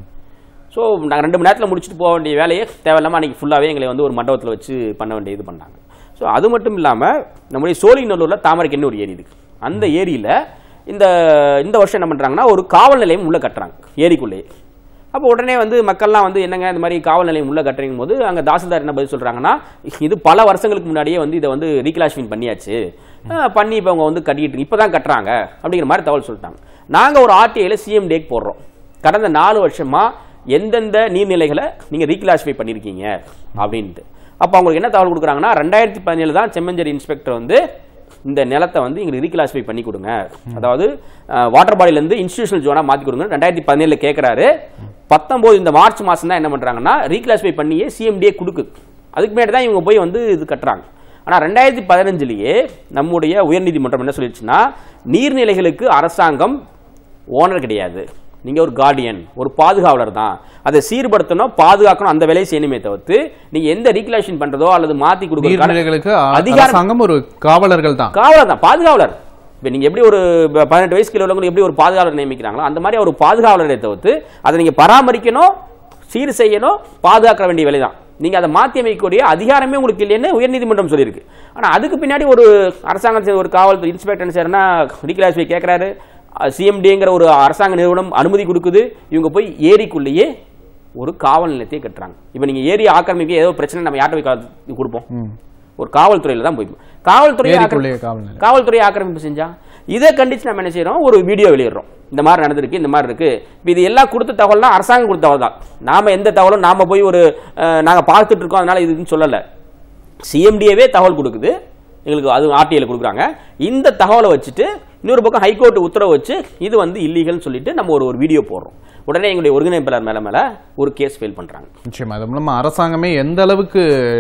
ஸோ நாங்கள் ரெண்டு மணி நேரத்தில் முடிச்சுட்டு போக வேண்டிய வேலையை தேவையில்லாமல் அன்றைக்கி ஃபுல்லாகவே எங்களை வந்து ஒரு மண்டபத்தில் வச்சு பண்ண வேண்டிய இது பண்ணாங்க ஸோ அது மட்டும் இல்லாமல் நம்முடைய சோழிநல்லூரில் தாமரைக்கண்ணு ஒரு ஏரி இருக்குது அந்த ஏரியில் இந்த இந்த வருஷம் என்ன பண்ணுறாங்கன்னா ஒரு காவல் நிலையம் உள்ளே கட்டுறாங்க ஏரிக்குள்ளேயே அப்போ உடனே வந்து மக்கள்லாம் வந்து என்னங்க இந்த மாதிரி காவல் நிலையம் உள்ள கட்டுறீங்க போது அங்கே தாசில்தார் என்ன பதில் சொல்கிறாங்கன்னா இது பல வருஷங்களுக்கு முன்னாடியே வந்து இதை வந்து ரீக்ளாஷிஃபின் பண்ணியாச்சு அஹ் பண்ணி இப்போ அவங்க வந்து கட்டிட்டு இப்போ தான் கட்டுறாங்க அப்படிங்கிற மாதிரி தகவல் சொல்லிட்டாங்க நாங்கள் ஒரு ஆர்டிஐயில் சிஎம்டேக்கு போடுறோம் கடந்த நாலு வருஷமா எந்தெந்த நீர்நிலைகளை நீங்கள் ரீக்ளாசிஃபை பண்ணியிருக்கீங்க அப்படின்ட்டு அப்போ அவங்களுக்கு என்ன தகவல் கொடுக்குறாங்கன்னா ரெண்டாயிரத்தி பதினேழு தான் செம்மஞ்சேரி இன்ஸ்பெக்டர் வந்து இந்த நிலத்தை வந்து எங்களுக்கு ரீக்ளாசிஃபை பண்ணி கொடுங்க அதாவது வாட்டர் பாடியிலேருந்து இன்ஸ்டியூஷனல் ஜோனாக மாற்றி கொடுங்க ரெண்டாயிரத்தி பதினேழில் கேட்குறாரு பத்தொம்போது இந்த மார்ச் மாதம் தான் என்ன பண்ணுறாங்கன்னா ரீக்ளாசிஃபை பண்ணியே சிஎம்டிஏ கொடுக்குது அதுக்கு முன்னாடி தான் இவங்க போய் வந்து இது கட்டுறாங்க ஆனால் ரெண்டாயிரத்தி பதினஞ்சுலேயே நம்முடைய உயர்நீதிமன்றம் என்ன சொல்லிடுச்சுன்னா நீர்நிலைகளுக்கு அரசாங்கம் ஓனர் கிடையாது நீங்க ஒரு கார்டியன் ஒரு பாதுகாவலர் தான் அதை சீர்படுத்தணும் பாதுகாக்கணும் அந்த வேலையை செய்யணுமே தவிர்த்து நீங்க எந்த ரீக்லேஷன் பண்றதோ அல்லது மாத்தி கொடுக்கறதுக்கான நீர்நிலைகளுக்கு அதிகாரம் அரசாங்கம் ஒரு காவலர்கள் தான் காவலர் தான் பாதுகாவலர் இப்போ நீங்க எப்படி ஒரு ப- பதினெட்டு வயசுக்கு உள்ளவங்க எப்படி ஒரு பாதுகாவலர் நியமிக்கிறாங்களோ அந்த மாதிரி ஒரு பாதுகாவலரை தவிர்த்து அதை நீங்க பராமரிக்கணும் சீர் செய்யணும் பாதுகாக்க வேண்டிய வேலை தான் நீங்க அதை மாற்றி அமைக்கக்கூடிய அதிகாரமே உங்களுக்கு இல்லைன்னு உயர்நீதிமன்றம் சொல்லியிருக்கு ஆனா அதுக்கு பின்னாடி ஒரு அரசாங்கம் செய்த ஒரு காவல்துறை இன்ஸ்பெக்டர் சேர்னா ரீக்ளாசிஃபை கேட்கறாரு சிஎம்டிங்கிற ஒரு அரசாங்க நிறுவனம் அனுமதி கொடுக்குது இவங்க போய் ஏரிக்குள்ளேயே ஒரு காவல் நிலையத்தை கட்டுறாங்க இப்போ நீங்க ஏரி ஆக்கிரமிக்க ஏதோ பிரச்சனை நம்ம யார்கிட்ட போய் கா- கொடுப்போம் ஒரு காவல்துறையில தான் போய் காவல்துறை ஏரிக்குள்ளேயே காவல் நிலையம். காவல்துறை ஆக்கிரமிப்பு செஞ்சா இதை கண்டிச்சு நம்ம என்ன செய்யறோம் ஒரு வீடியோ வெளியிடுறோம் இந்த மாதிரி நடந்திருக்கு இந்த மாதிரி இருக்கு இப்ப இது எல்லாம் கொடுத்த தகவல்லாம் அரசாங்கம் கொடுத்த தகவல் தான் நாம எந்த தகவலும் நாம போய் ஒரு அஹ், நாங்க பார்த்துட்டு இருக்கோம் அதனால இதுன்னு சொல்லல சிஎம்டிஏவே தகவல் கொடுக்குது எங்களுக்கு அது ஆர்டிஐல கொடுக்குறாங்க இந்த தகவலை வச்சுட்டு இன்னொரு பக்கம் ஹைகோர்ட் உத்தரவு வச்சு இது வந்து இல்லீகல்னு சொல்லிட்டு நம்ம ஒரு ஒரு வீடியோ போடுறோம் உடனே எங்களுடைய ஒருங்கிணைப்பாளர் மேல மேல ஒரு கேஸ் ஃபைல் பண்றாங்க நிச்சயமா அது மூலமா அரசாங்கமே எந்த அளவுக்கு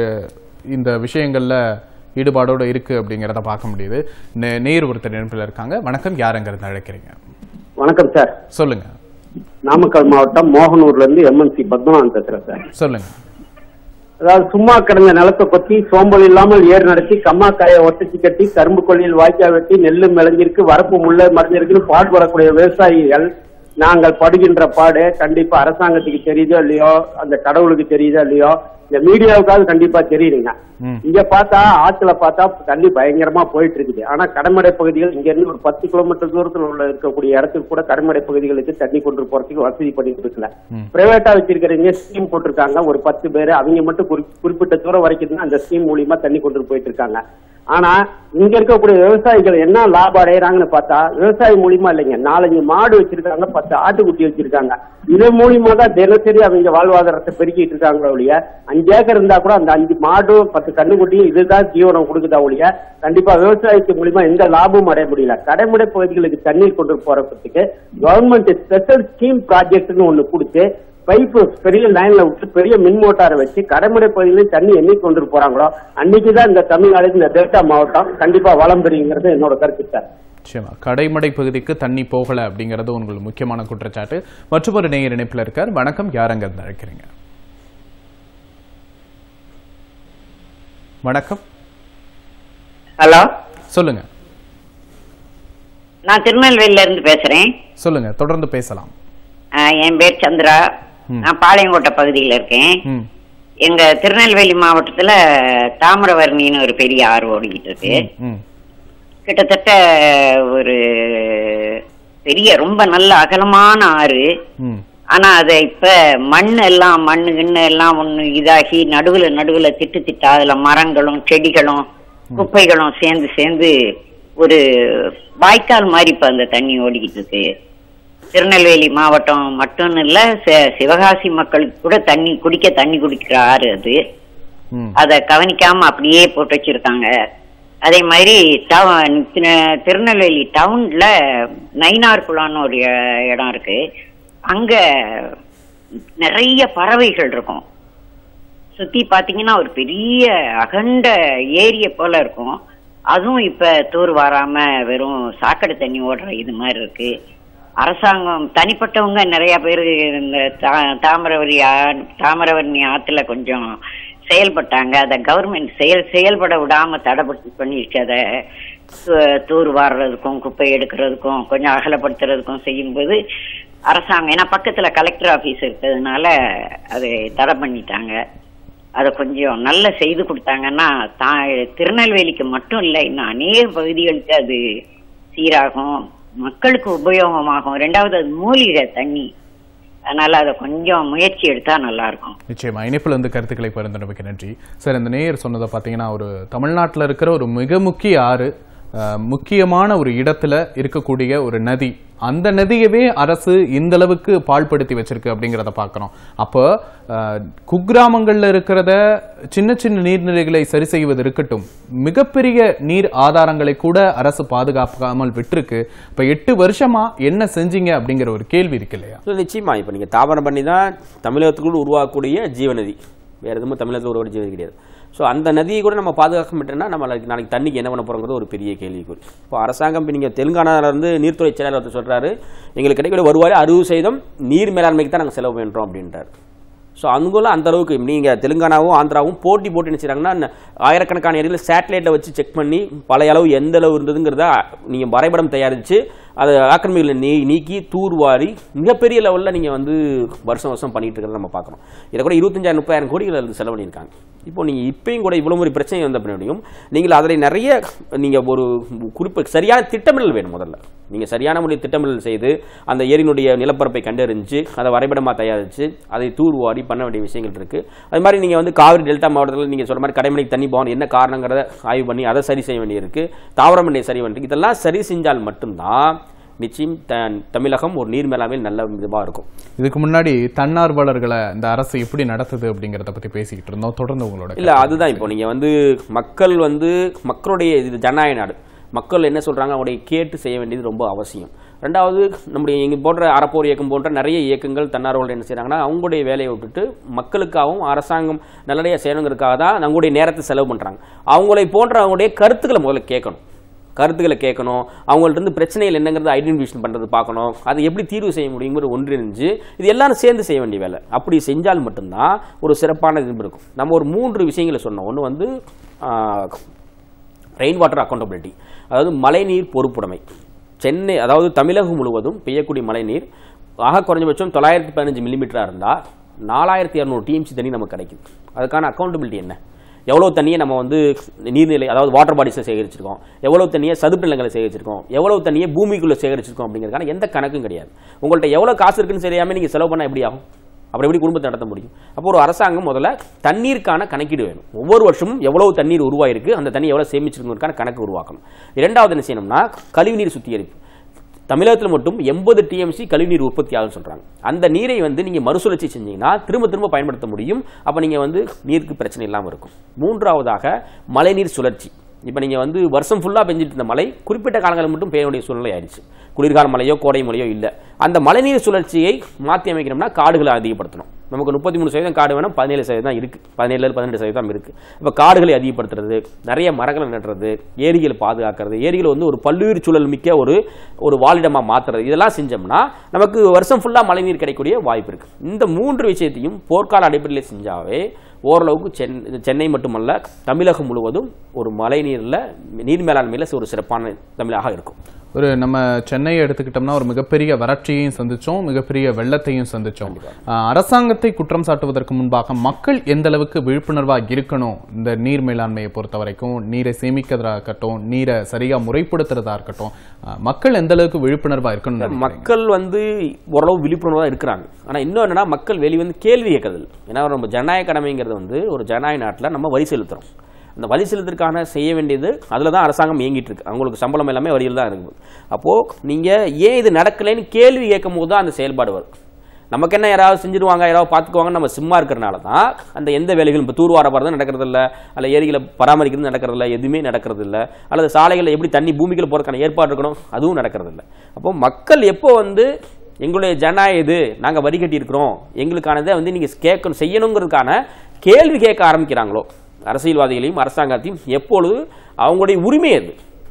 இந்த விஷயங்கள்ல ஈடுபாடோட இருக்கு அப்படிங்கிறத பார்க்க முடியுது நே- நேர் ஒருத்தர் நினைப்பில் இருக்காங்க வணக்கம் யாருங்கிறது அழைக்கிறீங்க வணக்கம் சார் சொல்லுங்க நாமக்கல் மாவட்டம் மோகனூர்ல இருந்து எம்என்சி பத்மநாதன் பேசுறேன் சார் சொல்லுங்க அதாவது சும்மா கிடந்த நிலத்தை கொத்தி சோம்பல் இல்லாமல் ஏர் நடத்தி கம்மாக்காயை ஒட்டச்சி கட்டி கரும்பு கொள்ளியில் வாய்க்கால் வெட்டி நெல்லு மிளஞ்சிருக்கு வரப்பு முள்ள மறைஞ்சிருக்குன்னு பாடுபடக்கூடிய விவசாயிகள் நாங்கள் படுகின்ற பாடு கண்டிப்பா அரசாங்கத்துக்கு தெரியுதோ இல்லையோ அந்த கடவுளுக்கு தெரியுதோ இல்லையோ இந்த மீடியாவுக்காவது கண்டிப்பா தெரியுதுங்க ம். இங்க பார்த்தா ஆத்துல பார்த்தா தண்ணி பயங்கரமா போயிட்டு இருக்குது ஆனா கடமடை பகுதிகள் இங்க இருந்து ஒரு பத்து கிலோமீட்டர் தூரத்துல உள்ள இருக்கக்கூடிய இடத்துக்கு கூட கடமடை பகுதிகளுக்கு தண்ணி கொண்டு போறதுக்கு வசதி பண்ணி கொடுக்கல ம். பிரைவேட்டா வச்சிருக்கிறவங்க ஸ்கீம் போட்டிருக்காங்க ஒரு பத்து பேர் அவங்க மட்டும் குறி- குறிப்பிட்ட தூரம் வரைக்கும் தான் அந்த ஸ்கீம் மூலியமா தண்ணி கொண்டு போயிட்டு இருக்காங்க ஆனா இங்க இருக்கக்கூடிய விவசாயிகள் என்ன லாபம் அடையறாங்கன்னு பார்த்தா விவசாயம் மூலியமா இல்லைங்க நாலஞ்சு மாடு வச்சிருக்காங்க பத்து ஆட்டுக்குட்டி வச்சிருக்காங்க இதன் மூலியமா தான் தினசரி அவங்க வாழ்வாதாரத்தை பெருக்கிட்டு இருக்காங்களே ஒழிய அஞ்சு ஏக்கர் இருந்தா கூட அந்த அஞ்சு மாடும் பத்து கண்ணுக்குட்டியும் இதுதான் தீவனம் கொடுக்குதா ஒழிய கண்டிப்பா விவசாயத்து மூலியமா எந்த லாபமும் அடைய முடியல கடைமுறை பகுதிகளுக்கு தண்ணீர் கொண்டு போறதுக்கு கவர்மெண்ட் ஸ்பெஷல் ஸ்கீம் ப்ராஜெக்ட்னு ஒண்ணு கொடுத்து பைப்பு பெரிய லைன்ல விட்டு பெரிய மின் மோட்டாரை வச்சு கடைமுறை பகுதியில தண்ணி என்னைக்கு கொண்டு போறாங்களோ அன்னைக்குதான் இந்த தமிழ்நாடு இந்த டெல்டா மாவட்டம் கண்டிப்பா வளம் பெறுங்கிறது என்னோட கருத்து சார் நிச்சயமா கடைமடை பகுதிக்கு தண்ணி போகல அப்படிங்கிறது உங்களுக்கு முக்கியமான குற்றச்சாட்டு மற்றும் ஒரு நேயர் இணைப்பில் இருக்கார் வணக்கம் யாரங்க இருந்து அழைக்கிறீங்க வணக்கம் ஹலோ சொல்லுங்க நான் திருநெல்வேலியில இருந்து பேசுறேன் சொல்லுங்க தொடர்ந்து பேசலாம் ஆஹ் என் பேர் சந்திரா நான் பாளையங்கோட்டை பகுதியில் இருக்கேன் ம் எங்க திருநெல்வேலி மாவட்டத்துல தாமிரவர்ணின்னு ஒரு பெரிய ஆறு ஓடிக்கிட்டு இருக்கு ம் கிட்டத்தட்ட ஒரு பெரிய ரொம்ப நல்ல அகலமான ஆறு ம் ஆனா அது இப்ப மண் எல்லாம் மண்ணு கிண்ணு எல்லாம் ஒண்ணு இதாகி நடுவுல நடுவுல திட்டு திட்டா அதுல மரங்களும் செடிகளும் குப்பைகளும் சேர்ந்து சேர்ந்து ஒரு வாய்க்கால் மாதிரி இப்ப அந்த தண்ணி ஓடிக்கிட்டு இருக்கு திருநெல்வேலி மாவட்டம் மட்டும் இல்ல சி- சிவகாசி மக்களுக்கு கூட தண்ணி குடிக்க தண்ணி குடிக்கிற ஆறு அது ம் அத கவனிக்காம அப்படியே போட்டு வச்சிருக்காங்க அதே மாதிரி டவு- திரு- திருநெல்வேலி டவுன்ல நைனார் குளான்னு ஒரு இ- இடம் இருக்கு அங்க நிறைய பறவைகள் இருக்கும் சுத்தி பாத்தீங்கன்னா ஒரு பெரிய அகண்ட ஏரிய போல இருக்கும் அதுவும் இப்ப தூர் வாராம வெறும் சாக்கடை தண்ணி ஓடுற இது மாதிரி இருக்கு அரசாங்கம் தனிப்பட்டவங்க நிறைய பேர் இந்த தா- தாமிரவரி ஆ- தாமிரவர்ணி ஆத்துல கொஞ்சம் செயல்பட்டாங்க அதை கவர்மெண்ட் செயல் செயல்பட விடாம தடைப்பட்டு பண்ணிருச்சு அதை து- தூர் வாடுறதுக்கும் குப்பை எடுக்கிறதுக்கும் கொஞ்சம் அகலப்படுத்துறதுக்கும் செய்யும்போது அரசாங்கம் ஏன்னா பக்கத்துல கலெக்டர் ஆபீஸ் இருக்கிறதுனால அதை தடை பண்ணிட்டாங்க அதை கொஞ்சம் நல்ல செய்து கொடுத்தாங்கன்னா தா திருநெல்வேலிக்கு மட்டும் இல்லை இன்னும் அநேக பகுதிகளுக்கு அது சீராகும் மக்களுக்கு உபயோகமாகும் ரெண்டாவது அது மூலிகை தண்ணி அதனால அதை கொஞ்சம் முயற்சி எடுத்தா நல்லா இருக்கும் நிச்சயமா இணைப்பில் வந்து கருத்துக்களை பரிந்துரைக்க நன்றி சார் இந்த நேயர் சொன்னதை பார்த்தீங்கன்னா ஒரு தமிழ்நாட்டில் இருக்கிற ஒரு மிக முக்கிய ஆறு அஹ், முக்கியமான ஒரு இடத்துல இருக்கக்கூடிய ஒரு நதி அந்த நதியவே அரசு இந்த அளவுக்கு பாழ்படுத்தி வச்சிருக்கு அப்படிங்கிறத பார்க்குறோம் அப்போ அஹ், குக்கிராமங்கள்ல இருக்கிறத சின்ன சின்ன நீர்நிலைகளை சரி செய்வது இருக்கட்டும் மிகப்பெரிய நீர் ஆதாரங்களை கூட அரசு பாதுகாக்காமல் விட்டிருக்கு இப்ப எட்டு வருஷமா என்ன செஞ்சீங்க அப்படிங்கிற ஒரு கேள்வி இருக்கு இல்லையா இல்லை நிச்சயமா இப்போ நீங்கள் தாவரம் பண்ணி தான் தமிழகத்துக்குள் உருவாக்கக்கூடிய ஜீவநதி வேறு எதுவும் தமிழகத்தில் உருவாக்க ஜீவநதி கிடையாது ஸோ அந்த நதியை கூட நம்ம பாதுகாக்க மாட்டோம்னா நம்ம நாளைக்கு நாளைக்கு தண்ணிக்கு என்ன பண்ண போகிறோங்கிறது ஒரு பெரிய கேள்விக்குறி இப்போ அரசாங்கம் இப்போ நீங்கள் தெலுங்கானால இருந்து நீர்த்துறை செயலாளர் ஒருத்தர் சொல்கிறாரு எங்களுக்கு கிடைக்கிற வருவாய் அறுபது சதவீதம் நீர் மேலாண்மைக்கு தான் நாங்கள் செலவு பண்ணுறோம் அப்படின்றார் ஸோ அங்குள்ள அந்த அளவுக்கு நீங்கள் தெலுங்கானாவும் ஆந்திராவும் போட்டி போட்டு என்ன செய்றாங்கன்னா ஆயிரக்கணக்கான ஏரியில் சேட்டலைட்டை வச்சு செக் பண்ணி பழைய அளவு எந்த அளவு இருந்ததுங்கிறத நீங்கள் வரைபடம் தயாரித்து அதை ஆக்கிரமிகளை நீ நீக்கி தூர்வாரி மிகப்பெரிய லெவலில் நீங்கள் வந்து வருஷம் வருஷம் பண்ணிட்டு இருக்கிறத நம்ம பார்க்குறோம் இதை கூட இருபத்தஞ்சாயிரம் முப்பதாயிரம் கோடிகள் அதுக்கு செலவு பண்ணியிருக்காங்க இப்போ நீங்கள் இப்பயும் கூட இவ்வளோ ஒரு பிரச்சனை வந்த பின்னாடியும் நீங்கள் அதில் நிறைய நீங்கள் ஒரு குறிப்பு சரியான திட்டமிடல் வேணும் முதல்ல நீங்கள் சரியான முறையில் திட்டமிடல் செய்து அந்த ஏரியினுடைய நிலப்பரப்பை கண்டறிஞ்சு அதை வரைபடமாக தயாரித்து அதை தூர்வாரி பண்ண வேண்டிய விஷயங்கள் இருக்குது அது மாதிரி நீங்கள் வந்து காவிரி டெல்டா மாவட்டத்தில் நீங்கள் சொல்ற மாதிரி கடைமணிக்கு தண்ணி போகணும் என்ன காரணங்கிறத ஆய்வு பண்ணி அதை சரி செய்ய வேண்டியிருக்கு தாவரம் பண்ணி சரி பண்ணி இதெல்லாம் சரி செஞ்சால் மட்டும்தான் நிச்சயம் த- தமிழகம் ஒரு நீர் மேலாண்மையில் நல்ல இதுவாக இருக்கும் இதுக்கு முன்னாடி தன்னார்வலர்களை இந்த அரசு எப்படி நடத்துது அப்படிங்கறத பத்தி பேசிக்கிட்டு இருந்தோம் தொடர்ந்து உங்களோட இல்ல அதுதான் இப்போ நீங்க வந்து மக்கள் வந்து மக்களுடைய இது ஜனநாயக நாடு மக்கள் என்ன சொல்றாங்க அவங்களுடைய கேட்டு செய்ய வேண்டியது ரொம்ப அவசியம் ரெண்டாவது நம்முடைய இங்க போன்ற அறப்போர் இயக்கம் போன்ற நிறைய இயக்கங்கள் தன்னார்வலர்கள் என்ன செய்றாங்கன்னா அவங்களுடைய வேலையை விட்டுட்டு மக்களுக்காகவும் அரசாங்கம் நல்லபடியாக செய்யணுங்கிறதுக்காக தான் அவங்களுடைய நேரத்தை செலவு பண்றாங்க அவங்களை போன்ற அவங்களுடைய கருத்துக்களை முதல்ல கேட்கணும் கருத்துக்களை கேட்கணும் அவங்கள்ட்ட இருந்து பிரச்சனைகள் என்னங்கிறத ஐடென்டிஃபிகேஷன் பண்ணுறது பார்க்கணும் அதை எப்படி தீர்வு செய்ய முடியுங்கிற ஒன்றிணைஞ்சு இது எல்லாரும் சேர்ந்து செய்ய வேண்டிய வேலை அப்படி செஞ்சால் மட்டும்தான் ஒரு சிறப்பான இது இருக்கும் நம்ம ஒரு மூன்று விஷயங்களை சொன்னோம் ஒன்று வந்து ரெயின் வாட்டர் அக்கௌண்டபிலிட்டி அதாவது மழைநீர் பொறுப்புடைமை சென்னை அதாவது தமிழகம் முழுவதும் பெய்யக்கூடிய மழைநீர் ஆக குறைஞ்சபட்சம் தொள்ளாயிரத்தி பதினஞ்சு மில்லிமீட்டராக இருந்தால் நாலாயிரத்தி இரநூறு டிஎம்சி தண்ணி நமக்கு கிடைக்குது அதுக்கான அக்கௌண்டபிலிட்டி என்ன எவ்வளோ தண்ணியை நம்ம வந்து நீர்நிலை அதாவது வாட்டர் பாடிஸை சேகரிச்சிருக்கோம் எவ்வளோ தண்ணியை சதுப்பு நிலங்களை சேகரிச்சிருக்கோம் எவ்வளோ தண்ணியை பூமிக்குள்ளே சேகரிச்சிருக்கோம் அப்படிங்கிறதுக்கான எந்த கணக்கும் கிடையாது உங்கள்கிட்ட எவ்வளோ காசு இருக்குன்னு தெரியாமல் நீங்கள் செலவு பண்ணால் எப்படி ஆகும் அப்புறம் எப்படி குடும்பத்தை நடத்த முடியும் அப்போ ஒரு அரசாங்கம் முதல்ல தண்ணீருக்கான கணக்கீடு வேணும் ஒவ்வொரு வருஷமும் எவ்வளவு தண்ணீர் உருவாயிருக்கு அந்த தண்ணி எவ்வளவு சேமிச்சிருக்கிறதுக்கான கணக்கு உருவாக்கணும் இரண்டாவது என்ன செய்யணும்னா கழிவுநீர் சுத்திகரிப்பு தமிழகத்தில் மட்டும் எண்பது டிஎம்சி கழிவுநீர் உற்பத்தி ஆகும்னு சொல்றாங்க அந்த நீரை வந்து நீங்க மறுசுழற்சி செஞ்சீங்கன்னா திரும்ப திரும்ப பயன்படுத்த முடியும் அப்ப நீங்க வந்து நீருக்கு பிரச்சனை இல்லாமல் இருக்கும் மூன்றாவதாக மழைநீர் சுழற்சி இப்போ நீங்கள் வந்து வருஷம் ஃபுல்லாக பெஞ்சிட்டு இருந்த மழை குறிப்பிட்ட காலங்களில் மட்டும் பெய்ய வேண்டிய சூழ்நிலை ஆயிடுச்சு குளிர்கால மழையோ கோடை மழையோ இல்லை அந்த மழைநீர் சுழற்சியை மாற்றி அமைக்கணும்னா காடுகளை அதிகப்படுத்தணும் நமக்கு முப்பத்தி மூணு சதவீதம் காடு வேணும் பதினேழு சதவீதம் தான் இருக்குது பதினேழு பதினெட்டு சதவீதம் இருக்குது இப்போ காடுகளை அதிகப்படுத்துறது நிறைய மரங்களை நடுறது ஏரிகளை பாதுகாக்கிறது ஏரிகளை வந்து ஒரு பல்லுயிர் சூழல் மிக்க ஒரு ஒரு வாழிடமாக மாற்றுறது இதெல்லாம் செஞ்சோம்னா நமக்கு வருஷம் ஃபுல்லாக மழைநீர் கிடைக்கக்கூடிய வாய்ப்பு இருக்குது இந்த மூன்று விஷயத்தையும் போர்க்கால அடிப்படையில் செஞ்சாவே ஓரளவுக்கு சென் சென்னை மட்டுமல்ல தமிழகம் முழுவதும் ஒரு மழைநீரில் நீர் மேலாண்மையில் ஒரு சிறப்பான தமிழாக இருக்கும் ஒரு நம்ம சென்னையை எடுத்துக்கிட்டோம்னா ஒரு மிகப்பெரிய வறட்சியையும் சந்திச்சோம் மிகப்பெரிய வெள்ளத்தையும் சந்திச்சோம் ஆஹ் அரசாங்கத்தை குற்றம் சாட்டுவதற்கு முன்பாக மக்கள் எந்த அளவுக்கு விழிப்புணர்வா இருக்கணும் இந்த நீர் மேலாண்மையை பொறுத்த வரைக்கும் நீரை சேமிக்கிறதா இருக்கட்டும் நீரை சரியா முறைப்படுத்துறதா இருக்கட்டும் ஆஹ் மக்கள் எந்த அளவுக்கு விழிப்புணர்வா இருக்கணும் நினைக்கிறீங்க? மக்கள் வந்து ஓரளவு விழிப்புணர்வாக இருக்கிறாங்க ஆனால் இன்னும் என்னன்னா மக்கள் வெளி வந்து கேள்வி கேட்கறது ஏன்னா நம்ம ஜனநாயக கடமைங்கிறது வந்து ஒரு ஜனநாயக நாட்டில் நம்ம வரி செலுத்துறோம் அந்த வரி செலுத்துறதுக்கான செய்ய வேண்டியது அதில் தான் அரசாங்கம் இயங்கிட்டு இருக்கு அவங்களுக்கு சம்பளம் எல்லாமே வரியில் தான் இருக்குது அப்போது நீங்கள் ஏன் இது நடக்கலைன்னு கேள்வி கேட்கும் போது தான் அந்த செயல்பாடு வரும் நமக்கு என்ன யாராவது செஞ்சிருவாங்க யாராவது பார்த்துக்குவாங்க நம்ம சும்மா இருக்கிறனால தான் அந்த எந்த வேலைகளும் இப்போ தூர்வார போகிறது நடக்கிறதில்ல அல்ல ஏரிகளை பராமரிக்கிறது நடக்கிறதில்ல எதுவுமே நடக்கிறதில்ல அல்லது சாலைகளில் எப்படி தண்ணி பூமிக்குள்ள போகிறதுக்கான ஏற்பாடு இருக்கணும் அதுவும் நடக்கிறதில்ல அப்போ மக்கள் எப்போ வந்து எங்களுடைய ஜனநாயகம் இது நாங்கள் வரி கட்டியிருக்கிறோம் எங்களுக்கானதை வந்து நீங்கள் கேட்கணும் செய்யணுங்கிறதுக்கான கேள்வி கேட்க ஆரம்பிக்கிறாங்களோ அரசியல்வாதிகளையும் அரசாங்கத்தையும் எப்பொழுது அவங்களுடைய உரிமை அது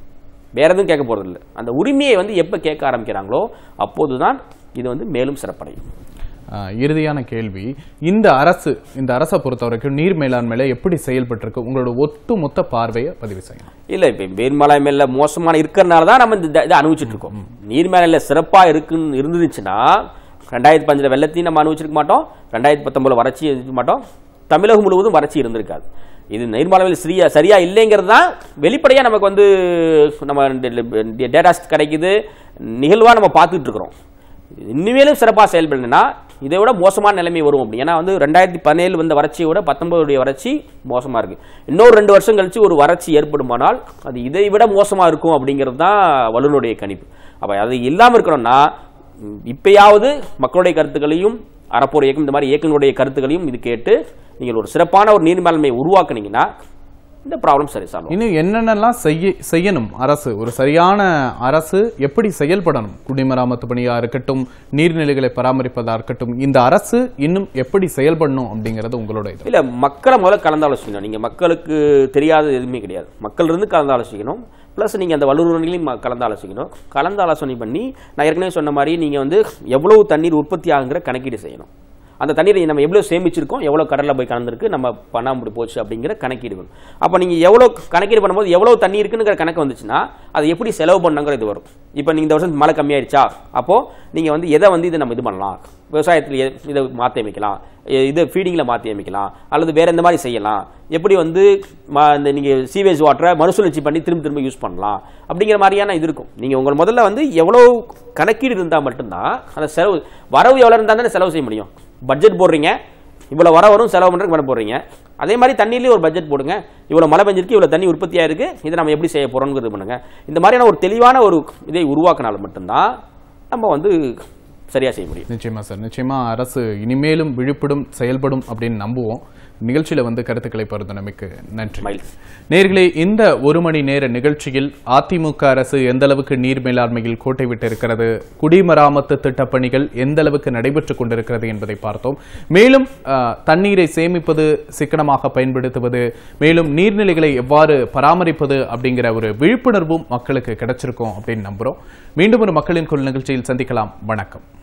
வேற எதுவும் கேட்க போறதில்ல அந்த உரிமையை வந்து எப்போ கேட்க ஆரம்பிக்கிறாங்களோ அப்போது தான் இது வந்து மேலும் சிறப்படையும் ஆஹ் இறுதியான கேள்வி இந்த அரசு இந்த அரசை பொறுத்த வரைக்கும் நீர் மேலாண்மையில எப்படி செயல்பட்டிருக்கு உங்களோட ஒட்டுமொத்த பார்வையை பதிவு செய்யணும் இல்லை இப்போ வேர்மலை மேல மோசமான இருக்கிறனால தான் நம்ம இந்த இதை அனுபவிச்சுட்டு இருக்கோம் நீர் மேல சிறப்பாக இருக்குன்னு இருந்துச்சுன்னா ரெண்டாயிரத்தி பஞ்சில் வெள்ளத்தையும் நம்ம அனுபவிச்சிருக்க மாட்டோம் ரெண்டாயிரத்தி பத்தொன்பதுல வறட்சி இருக்க மாட்டோம் தமிழகம் முழுவதும் வறட்சி இருந்திருக்காது இது நீர்மலவில் சரியா சரியா இல்லைங்கிறது தான் வெளிப்படையாக நமக்கு வந்து நம்ம டேட்டாஸ் கிடைக்குது நிகழ்வாக நம்ம பார்த்துட்டு இருக்கிறோம் இனிமேலும் சிறப்பாக செயல்படணும்னா இதை விட மோசமான நிலைமை வரும் அப்படி ஏன்னா வந்து ரெண்டாயிரத்தி பதினேழு வந்த வறட்சியை விட பத்தொன்பதுடைய வறட்சி மோசமாக இருக்கு இன்னொரு ரெண்டு வருஷம் கழிச்சு ஒரு வறட்சி ஏற்படுமானால் அது இதை விட மோசமாக இருக்கும் அப்படிங்கிறது தான் வல்லுநருடைய கணிப்பு அப்போ அது இல்லாமல் இருக்கணும்னா ம், இப்பயாவது மக்களுடைய கருத்துக்களையும் அறப்போர் இயக்கம் இந்த மாதிரி இயக்கங்களுடைய கருத்துக்களையும் இது கேட்டு நீங்கள் ஒரு சிறப்பான ஒரு நீர் மேலாண்மையை உருவாக்குனீங்கன்னா இந்த ப்ராப்ளம் சரி சால்வ் இன்னும் என்னென்னலாம் செய்ய செய்யணும் அரசு ஒரு சரியான அரசு எப்படி செயல்படணும் குடிமராமத்து பணியா இருக்கட்டும் நீர்நிலைகளை பராமரிப்பதா இருக்கட்டும் இந்த அரசு இன்னும் எப்படி செயல்படணும் அப்படிங்கிறது உங்களோட இது இல்ல மக்களை முதல்ல கலந்து ஆலோசிக்கணும் நீங்க மக்களுக்கு தெரியாத எதுவுமே கிடையாது மக்கள் இருந்து கலந்து ஆலோசிக்கணும் ப்ளஸ் நீங்க அந்த வல்லுநர்களையும் ம- கலந்து ஆலோசிக்கணும் கலந்து ஆலோசனை பண்ணி நான் ஏற்கனவே சொன்ன மாதிரி நீங்க வந்து எவ்வளவு தண்ணீர் உற்பத்தி ஆகுங்கிற கணக்கீடு செய்யணும் அந்த தண்ணீரை நம்ம எவ்வளவு சேமிச்சிருக்கோம் எவ்வளவு கடல்ல போய் கலந்துருக்கு நம்ம பண்ணாம போச்சு அப்படிங்கிற கணக்கீடு வேணும் அப்ப நீங்க எவ்வளவு கணக்கீடு பண்ணும்போது எவ்வளவு தண்ணி இருக்குங்கிற கணக்கு வந்துச்சுன்னா அதை எப்படி செலவு பண்ணங்கிற இது வரும் இப்போ நீங்க இந்த வருஷம் மழை கம்மியாயிடுச்சா அப்போ நீங்க வந்து எதை வந்து இதை நம்ம இது பண்ணலாம் விவசாயத்தில் எ- இதை மாற்றி அமைக்கலாம் எ- இது ஃபீடிங்கில் மாற்றி அமைக்கலாம் அல்லது வேற எந்த மாதிரி செய்யலாம் எப்படி வந்து ம- இந்த நீங்கள் சீவேஜ் வாட்டரை மறுசுழற்சி பண்ணி திரும்ப திரும்ப யூஸ் பண்ணலாம் அப்படிங்கிற மாதிரியான இது இருக்கும் நீங்கள் உங்கள் முதல்ல வந்து எவ்வளோ கணக்கீடு இருந்தால் மட்டும்தான் அந்த செலவு வரவு எவ்வளோ இருந்தால் தானே செலவு செய்ய முடியும் பட்ஜெட் போடுறீங்க இவ்வளோ வர வரும் செலவு பண்ணுறதுக்கு பண்ண போடுறீங்க அதே மாதிரி தண்ணியிலேயே ஒரு பட்ஜெட் போடுங்க இவ்வளோ மழை பெஞ்சிருக்கு இவ்வளோ தண்ணி உற்பத்தி ஆயிருக்கு இதை நம்ம எப்படி செய்ய போகிறோங்கிறது பண்ணுங்க இந்த மாதிரியான ஒரு தெளிவான ஒரு இதை உருவாக்கினால் மட்டும்தான் நம்ம வந்து சரியாக செய்ய முடியும் நிச்சயமா சார் நிச்சயமா அரசு இனிமேலும் விழிப்படும் செயல்படும் அப்படின்னு நம்புவோம் நிகழ்ச்சியில வந்து கருத்துக்களை பருந்தனமைக்கு நன்றி நேர்களே இந்த ஒரு மணி நேர நிகழ்ச்சியில் அதிமுக அரசு எந்த அளவுக்கு நீர் மேலாண்மையில் கோட்டை விட்டு இருக்கிறது குடிமராமத்து திட்டப்பணிகள் எந்த அளவுக்கு நடைபெற்றுக் கொண்டிருக்கிறது என்பதை பார்த்தோம் மேலும் ஆஹ், தண்ணீரை சேமிப்பது சிக்கனமாக பயன்படுத்துவது மேலும் நீர்நிலைகளை எவ்வாறு பராமரிப்பது அப்படிங்கிற ஒரு விழிப்புணர்வும் மக்களுக்கு கிடைச்சிருக்கும் அப்படின்னு நம்புறோம் மீண்டும் ஒரு மக்களின் குரல் நிகழ்ச்சியில் சந்திக்கலாம் வணக்கம்